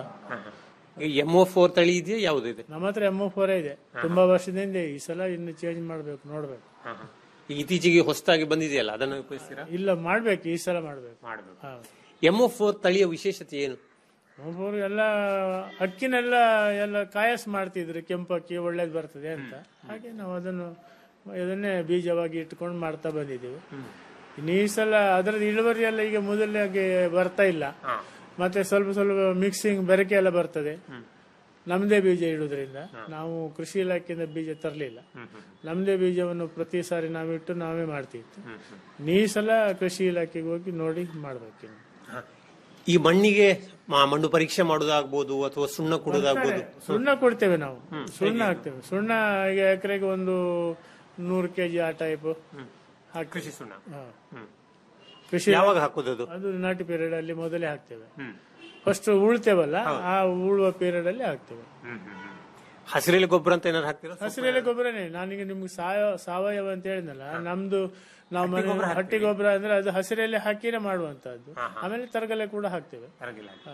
Speaker 11: ಎಂ ಓ ಫೋರ್ ತಳಿ ಇದೆಯಾ ಯಾವ್ದು ಇದೆ
Speaker 16: ನಮ್ಮ ಹತ್ರ ಎಮ್ ಫೋರ್ ಇದೆ ತುಂಬಾ ವರ್ಷದಿಂದ ಇದೆ ಈ ಸಲ ಇನ್ನು ಚೇಂಜ್ ಮಾಡ್ಬೇಕು ನೋಡ್ಬೇಕು
Speaker 11: ಈಗ ಇತ್ತೀಚೆಗೆ ಹೊಸದಾಗಿ ಬಂದಿದೆಯಲ್ಲ ಅದನ್ನು ಉಪಯೋಗಿಸ್ತೀರಾ
Speaker 16: ಇಲ್ಲ ಮಾಡ್ಬೇಕು ಈ ಸಲ ಮಾಡ್ಬೇಕು
Speaker 11: ಮಾಡ್ಬೇಕು
Speaker 16: ಹೌದು
Speaker 11: ಎಂ ಓ ಫೋರ್ ತಳಿಯ ವಿಶೇಷತೆ ಏನು
Speaker 16: ಒಬ್ಬರು ಎಲ್ಲ ಅಕ್ಕಿನೆಲ್ಲ ಎಲ್ಲ ಕಾಯಸ್ ಮಾಡ್ತಿದ್ರು ಕೆಂಪು ಅಕ್ಕಿ ಒಳ್ಳೇದು ಬರ್ತದೆ ಅಂತ ಹಾಗೆ ನಾವು ಅದನ್ನು ಅದನ್ನೇ ಬೀಜವಾಗಿ ಇಟ್ಕೊಂಡು ಮಾಡ್ತಾ ಬಂದಿದ್ದೀವಿ ಇನ್ನು ಈ ಸಲ ಅದರದ್ದು ಇಳುವರಿ ಎಲ್ಲ ಈಗ ಮೊದಲಾಗೆ ಬರ್ತಾ ಇಲ್ಲ ಮತ್ತೆ ಸ್ವಲ್ಪ ಸ್ವಲ್ಪ ಮಿಕ್ಸಿಂಗ್ ಬೆರಕೆ ಎಲ್ಲ ಬರ್ತದೆ ನಮ್ದೇ ಬೀಜ ಇಡುವುದರಿಂದ ನಾವು ಕೃಷಿ ಇಲಾಖೆಯಿಂದ ಬೀಜ ತರಲಿಲ್ಲ ನಮ್ದೇ ಬೀಜವನ್ನು ಪ್ರತಿ ಸಾರಿ ನಾವಿಟ್ಟು ನಾವೇ ಮಾಡ್ತಿತ್ತು ಇನ್ನು ಈ ಸಲ ಕೃಷಿ ಇಲಾಖೆಗೆ ಹೋಗಿ ನೋಡಿ ಮಾಡ್ಬೇಕು
Speaker 11: ಈ ಮಣ್ಣಿಗೆ ಮ- ಮಣ್ಣು ಪರೀಕ್ಷೆ ಮಾಡೋದಾಗ್ಬೋದು ಅಥವಾ ಸುಣ್ಣ ಕೊಡೋದಾಗ್ಬೋದು
Speaker 16: ಸುಣ್ಣ ಕೊಡ್ತೇವೆ ನಾವು ಸುಣ್ಣ ಹಾಕ್ತೇವೆ ಸುಣ್ಣ ಈಗ ಎಕರೆಗೆ ಒಂದು ನೂರು ಕೆಜಿ ಆ ಟೈಪ್
Speaker 11: ಕೃಷಿ ಸುಣ್ಣ
Speaker 16: ಕೃಷಿ
Speaker 11: ಯಾವಾಗ ಹಾಕೋದು ಅದು?
Speaker 16: ಅದು ನಾಟಿ ಪೀರಿಯಡ್ ಅಲ್ಲಿ ಮೊದಲೇ ಹಾಕ್ತೇವೆ ಫಸ್ಟ್ ಉಳ್ತೇವಲ್ಲ ಆ ಉಳುವ ಪೀರಿಯಡ್ ಅಲ್ಲಿ ಹಾಕ್ತೇವೆ
Speaker 11: ಹಸಿರೆಲೆ ಗೊಬ್ಬರ ಅಂತ ಏನಾರು ಹಾಕ್ತೀರಾ
Speaker 16: ಹಸಿರೆಲೆ ಗೊಬ್ಬರನೇ ನಾನೀಗ ನಿಮ್ಗೆ ಸಾವಯವ ಸಾವಯವ ಅಂತ ಹೇಳಿದ್ನಲ್ಲ ನಮ್ದು ನಾವು ಮನೆ ಹಟ್ಟಿ ಗೊಬ್ಬರ ಅಂದ್ರೆ ಅದು ಹಸಿರೆಲೆ ಹಾಕಿನೇ ಮಾಡುವಂತದ್ದು ಆಮೇಲೆ ತರಗಲೆ ಕೂಡ ಹಾಕ್ತೇವೆ ಹಾ.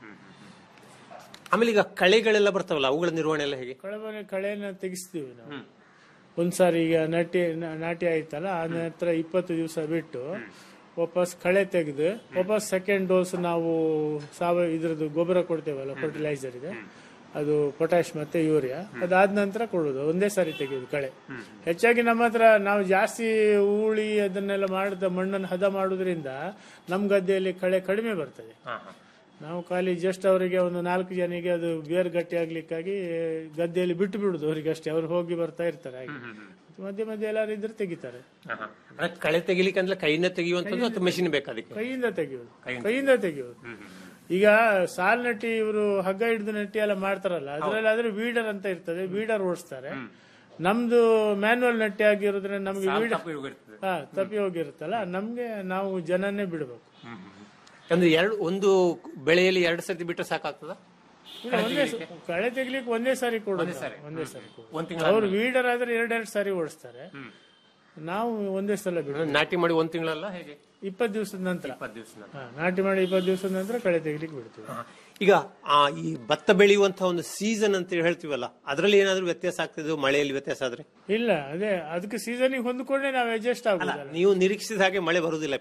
Speaker 11: ಆಮೇಲೆ ಈಗ ಕಳೆಗಳೆಲ್ಲ ಬರ್ತಾವಲ್ಲ ಅವುಗಳ ನಿರ್ವಹಣೆ ಎಲ್ಲ ಹೇಗೆ
Speaker 16: ಕಳೆಬನೆ ಕಳೆನ ತೆಗಿಸ್ತೀವಿ ನಾವು ಒಂದ್ಸಾರಿ ಈಗ ನಾಟಿ ನ- ನಾಟಿ ಆಯ್ತಲ್ಲ ಆ ನಂತರ ಇಪ್ಪತ್ತು ದಿವಸ ಬಿಟ್ಟು ವಾಪಸ್ ಕಳೆ ತೆಗೆದು ವಾಪಸ್ ಸೆಕೆಂಡ್ ಡೋಸ್ ನಾವು ಸಾವಯವ ಇದ್ರದ್ದು ಗೊಬ್ಬರ ಕೊಡ್ತೇವಲ್ಲ ಫರ್ಟಿಲೈಸರ್ ಇದೆ ಅದು ಪೊಟ್ಯಾಶ್ ಮತ್ತೆ ಯೂರಿಯಾ ಅದಾದ ನಂತರ ಕೊಡೋದು ಒಂದೇ ಸಾರಿ ತೆಗೆಯೋದು ಕಳೆ ಹೆಚ್ಚಾಗಿ ನಮ್ಮ ಹತ್ರ ನಾವು ಜಾಸ್ತಿ ಹೂಳಿ ಅದನ್ನೆಲ್ಲ ಮಾಡಿದ ಮಣ್ಣನ್ನು ಹದ ಮಾಡೋದ್ರಿಂದ ನಮ್ಮ ಗದ್ದೆಯಲ್ಲಿ ಕಳೆ ಕಡಿಮೆ ಬರ್ತದೆ ನಾವು ಖಾಲಿ ಜಸ್ಟ್ ಅವರಿಗೆ ಒಂದು ನಾಲ್ಕು ಜನಿಗೆ ಅದು ಬೇರ್ ಗಟ್ಟಿ ಆಗ್ಲಿಕ್ಕಾಗಿ ಗದ್ದೆಯಲ್ಲಿ ಬಿಟ್ಟು ಬಿಡುದು ಅವರಿಗೆ ಅಷ್ಟೇ ಅವ್ರು ಹೋಗಿ ಬರ್ತಾ ಇರ್ತಾರೆ ಹಾಗೆ ಮಧ್ಯೆ ಮಧ್ಯೆ ಎಲ್ಲಾರು ಇದ್ರೆ ತೆಗಿತಾರೆ
Speaker 11: ಅಂದ್ರೆ ಕಳೆ ತೆಗಿಲಿಕ್ಕೆ ಅಂದ್ರೆ ಕೈಯಿಂದ ತೆಗೆಯುವಂಥದ್ದು ಅಥವಾ ಮೆಷಿನ್ ಬೇಕು ಅದಕ್ಕೆ
Speaker 16: ಕೈಯಿಂದ ತೆಗೆಯೋದು ಕೈಯಿಂದ ತೆಗೆಯೋದು ಈಗ ಸಾಲ್ ನಟ್ಟಿ ಇವರು ಹಗ್ಗ ಹಿಡಿದು ನಟ್ಟಿ ಎಲ್ಲ ಮಾಡ್ತಾರಲ್ಲ ಅದ್ರಲ್ಲಿ ಆದ್ರೆ ವೀಡರ್ ಅಂತ ಇರ್ತದೆ ವೀಡರ್ ಓಡಿಸ್ತಾರೆ ನಮ್ದು ಮ್ಯಾನ್ಯುವಲ್ ನಟ್ಟಿ ಆಗಿರೋದ್ರಿಂದ ನಮ್ಗೆ
Speaker 11: ಸಾಲ್
Speaker 16: ವೀಡರ್
Speaker 11: ತಪ್ಪಿ ಹೋಗಿರ್ತದೆ.
Speaker 16: ಹಾ ತಪ್ಪಿ ಹೋಗಿರುತ್ತಲ್ಲ ನಮ್ಗೆ ನಾವು ಜನನೇ ಬಿಡಬೇಕು
Speaker 11: ಅಂದ್ರೆ ಎರಡು ಒಂದು ಬೆಳೆಯಲ್ಲಿ ಎರಡು ಸರ್ತಿ ಬಿಟ್ಟರೆ ಸಾಕಾಗ್ತದ
Speaker 16: ಇಲ್ಲ, ಒಂದೇ ಸ- ಕಳೆ ತೆಗಿಲಿಕ್ಕೆ ಒಂದೇ ಸಾರಿ ಕೊಡೋದು
Speaker 11: ಒಂದೇ ಸಾರಿ.
Speaker 16: ಒಂದೇ ಸಾರಿ ಕೊಡೋದು.
Speaker 11: ಒಂದ್ ತಿಂಗಳ
Speaker 16: ಅವ್ರು ವೀಡರ್ ಆದ್ರೆ ಎರಡೆರಡು ಸಾರಿ ಓಡಿಸ್ತಾರೆ ನಾವು ಒಂದೇ ಸಲ ಬಿಡು
Speaker 11: ನಾಟಿ ಮಾಡಿ ಒಂದ್ ತಿಂಗಳಲ್ಲ ಹೇಗೆ
Speaker 16: ಇಪ್ಪತ್ತು ದಿವಸದ ನಂತರ
Speaker 11: ಇಪ್ಪತ್ತು ದಿವಸ
Speaker 16: ಹಾ, ನಾಟಿ ಮಾಡಿ ಇಪ್ಪತ್ತು ದಿವಸದ ನಂತರ ಕಳೆ ತೆಗಿಲಿಕ್ಕೆ ಬಿಡ್ತೀವಿ
Speaker 11: ಈಗ ಆ ಈ ಭತ್ತ ಬೆಳೆಯುವಂತಹ ಒಂದು ಸೀಸನ್ ಅಂತ ಹೇಳ್ತೀವಲ್ಲ ಅದರಲ್ಲಿ ಏನಾದ್ರೂ ವ್ಯತ್ಯಾಸ ಆಗ್ತದೆ ಮಳೆಯಲ್ಲಿ ವ್ಯತ್ಯಾಸ ಆದ್ರೆ
Speaker 16: ಇಲ್ಲ ಅದೇ ಅದಕ್ಕೆ ಸೀಸನ್ಗೆ ಹೊಂದ್ಕೊಂಡೆ ನಾವು ಅಡ್ಜಸ್ಟ್ ಆಗುದಲ್ಲ
Speaker 11: ನೀವು ನಿರೀಕ್ಷಿಸಿದ ಹಾಗೆ ಮಳೆ ಬರುದಿಲ್ಲಪ್ಪ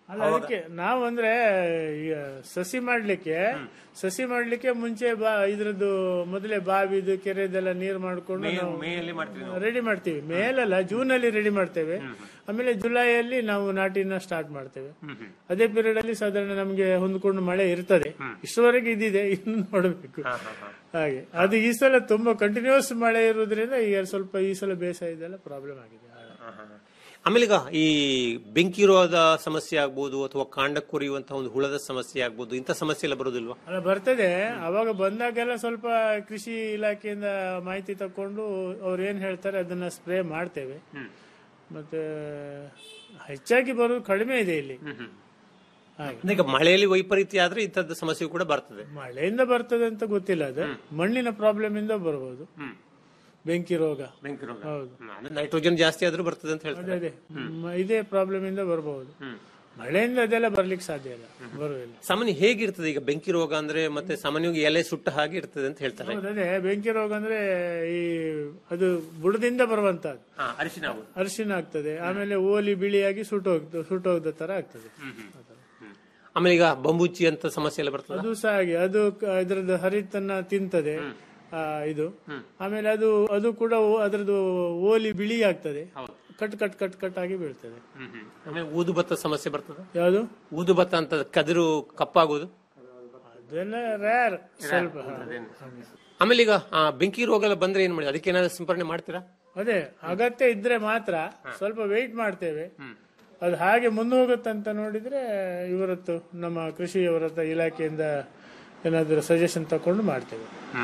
Speaker 16: ಅಲ್ಲ ಅದಕ್ಕೆ ನಾವು ಅಂದ್ರೆ ಈಗ ಸಸಿ ಮಾಡ್ಲಿಕ್ಕೆ ಸಸಿ ಮಾಡ್ಲಿಕ್ಕೆ ಮುಂಚೆ ಬಾ ಇದ್ರದ್ದು ಮೊದಲೇ ಬಾವಿದು ಕೆರೆದೆಲ್ಲ ನೀರು ಮಾಡ್ಕೊಂಡು
Speaker 11: ಮೇ-
Speaker 16: ನಾವು
Speaker 11: ಮೇಯಲ್ಲಿ ಮಾಡ್ತೀವಿ ನಾವು.
Speaker 16: ರೆಡಿ ಮಾಡ್ತೀವಿ ಮೇಲಲ್ಲ ಜೂನ್ ಅಲ್ಲಿ ರೆಡಿ ಮಾಡ್ತೇವೆ ಆಮೇಲೆ ಜುಲೈಯಲ್ಲಿ ನಾವು ನಾಟಿನ ಸ್ಟಾರ್ಟ್ ಮಾಡ್ತೇವೆ ಅದೇ ಪೀರಿಯಡ್ ಅಲ್ಲಿ ಸಾಧಾರಣ ನಮ್ಗೆ ಹೊಂದ್ಕೊಂಡು ಮಳೆ ಇರ್ತದೆ ಇಷ್ಟವರೆಗೆ ಇದಿದೆ ಇನ್ನು ನೋಡಬೇಕು ಹಾಗೆ ಅದು ಈ ಸಲ ತುಂಬಾ ಕಂಟಿನ್ಯೂಸ್ ಮಳೆ ಇರೋದ್ರಿಂದ ಈಗ ಸ್ವಲ್ಪ ಈ ಸಲ ಬೇಸಾಯದೆಲ್ಲ ಪ್ರಾಬ್ಲಮ್ ಆಗಿದೆ
Speaker 11: ಆಮೇಲೆ ಈಗ ಈ ಬೆಂಕಿ ರೋಗದ ಸಮಸ್ಯೆ ಆಗ್ಬೋದು ಅಥವಾ ಕಾಂಡ ಕೊರಿಯುವಂತಹ ಒಂದು ಹುಳದ ಸಮಸ್ಯೆ ಆಗ್ಬೋದು ಇಂಥ ಸಮಸ್ಯೆ ಎಲ್ಲ ಬರೋದಿಲ್ವಾ
Speaker 16: ಅಲ್ಲ ಬರ್ತದೆ ಅವಾಗ ಬಂದಾಗೆಲ್ಲ ಸ್ವಲ್ಪ ಕೃಷಿ ಇಲಾಖೆಯಿಂದ ಮಾಹಿತಿ ತಕೊಂಡು ಅವ್ರು ಏನ್ ಹೇಳ್ತಾರೆ ಅದನ್ನ ಸ್ಪ್ರೇ ಮಾಡ್ತೇವೆ ಮತ್ತೆ ಹೆಚ್ಚಾಗಿ ಬರೋದು ಕಡಿಮೆ ಇದೆ ಇಲ್ಲಿ ಹಾಗೆ
Speaker 11: ಅಂದ್ರೆ ಈಗ ಮಳೆಯಲ್ಲಿ ವೈಪರೀತ್ಯ ಆದ್ರೆ ಇಂಥದ್ದು ಸಮಸ್ಯೆ ಕೂಡ ಬರ್ತದೆ
Speaker 16: ಮಳೆಯಿಂದ ಬರ್ತದೆ ಅಂತ ಗೊತ್ತಿಲ್ಲ ಅದು ಮಣ್ಣಿನ ಪ್ರಾಬ್ಲಮ್ ಇಂದ ಬರಬಹುದು ಬೆಂಕಿ ರೋಗ
Speaker 11: ಬೆಂಕಿ ರೋಗ
Speaker 16: ಹೌದು
Speaker 11: ಅಂದ್ರೆ ನೈಟ್ರೋಜನ್ ಜಾಸ್ತಿ ಆದ್ರೂ ಬರ್ತದೆ ಅಂತ
Speaker 16: ಅದೇ
Speaker 11: ಹೇಳ್ತಾರೆ
Speaker 16: ಅದೇ ಮ- ಇದೇ ಪ್ರಾಬ್ಲಮ್ ಇಂದ ಬರಬಹುದು ಮಳೆಯಿಂದ ಅದೆಲ್ಲ ಬರ್ಲಿಕ್ಕೆ ಸಾಧ್ಯ ಇಲ್ಲ ಬರುವುದಿಲ್ಲ
Speaker 11: ಸಾಮಾನ್ಯ ಹೇಗಿರ್ತದೆ ಈಗ ಬೆಂಕಿ ರೋಗ ಅಂದ್ರೆ ಮತ್ತೆ ಸಾಮಾನ್ಯವಾಗಿ ಎಲೆ ಸುಟ್ಟ ಹಾಗೆ ಇರ್ತದೆ ಅಂತ ಹೇಳ್ತಾರೆ
Speaker 16: ಹೌದು, ಅದೇ ಬೆಂಕಿ ರೋಗ ಅಂದ್ರೆ ಈ ಅದು ಬುಡದಿಂದ ಬರುವಂತದ್ದು
Speaker 11: ಹಾ, ಅರಿಶಿನ ಆಗುದು.
Speaker 16: ಅರಿಶಿನ ಆಗ್ತದೆ ಆಮೇಲೆ ಓಲಿ ಬಿಳಿಯಾಗಿ ಸುಟ್ಟೋಗ್ದ ಸುಟ್ಟೋಗ್ದ ತರ ಆಗ್ತದೆ
Speaker 11: ಆಮೇಲೆ ಈಗ ಬಂಬುಚ್ಚಿ ಅಂತ ಸಮಸ್ಯೆ ಎಲ್ಲ ಬರ್ತದೆ
Speaker 16: ಅದು ಸಹ ಹಾಗೆ ಅದು ಕ- ಇದ್ರದ್ದು ಹರಿತನ್ನ ತಿಂತದೆ ಆ, ಇದು ಆಮೇಲೆ ಅದು ಅದು ಕೂಡ ಓ- ಅದ್ರದ್ದು ಓಲಿ ಬಿಳಿ ಆಗ್ತದೆ ಕಟ್ ಕಟ್ ಕಟ್ ಕಟ್ ಆಗಿ ಬೀಳ್ತದೆ
Speaker 11: ಆಮೇಲೆ ಊದು ಭತ್ತ ಸಮಸ್ಯೆ ಬರ್ತದೆ
Speaker 16: ಯಾವುದು
Speaker 11: ಊದು ಭತ್ತ ಅಂತ ಕದಿರು ಕಪ್ಪಾಗುದು
Speaker 16: ಅದೆಲ್ಲ ರೇರ್ ಸ್ವಲ್ಪ ಹಾ.
Speaker 11: ಆಮೇಲೆ ಈಗ ಆ, ಬೆಂಕಿ ರೋಗ ಎಲ್ಲ ಬಂದ್ರೆ ಏನ್ ಮಾಡಿ ಅದಕ್ಕೆ ಏನಾದ್ರು ಸಿಂಪರಣೆ ಮಾಡ್ತೀರಾ
Speaker 16: ಅದೇ ಅಗತ್ಯ ಇದ್ರೆ ಮಾತ್ರ ಸ್ವಲ್ಪ ವೆಯ್ಟ್ ಮಾಡ್ತೇವೆ ಅದು ಹಾಗೆ ಮುಂದೆ ಹೋಗುತ್ತಂತ ನೋಡಿದ್ರೆ ಇವರತ್ತು ನಮ್ಮ ಕೃಷಿಯವರತ್ತ ಇಲಾಖೆಯಿಂದ ಏನಾದರೂ ಸಜೆಷನ್ ತಕೊಂಡು ಮಾಡ್ತೇವೆ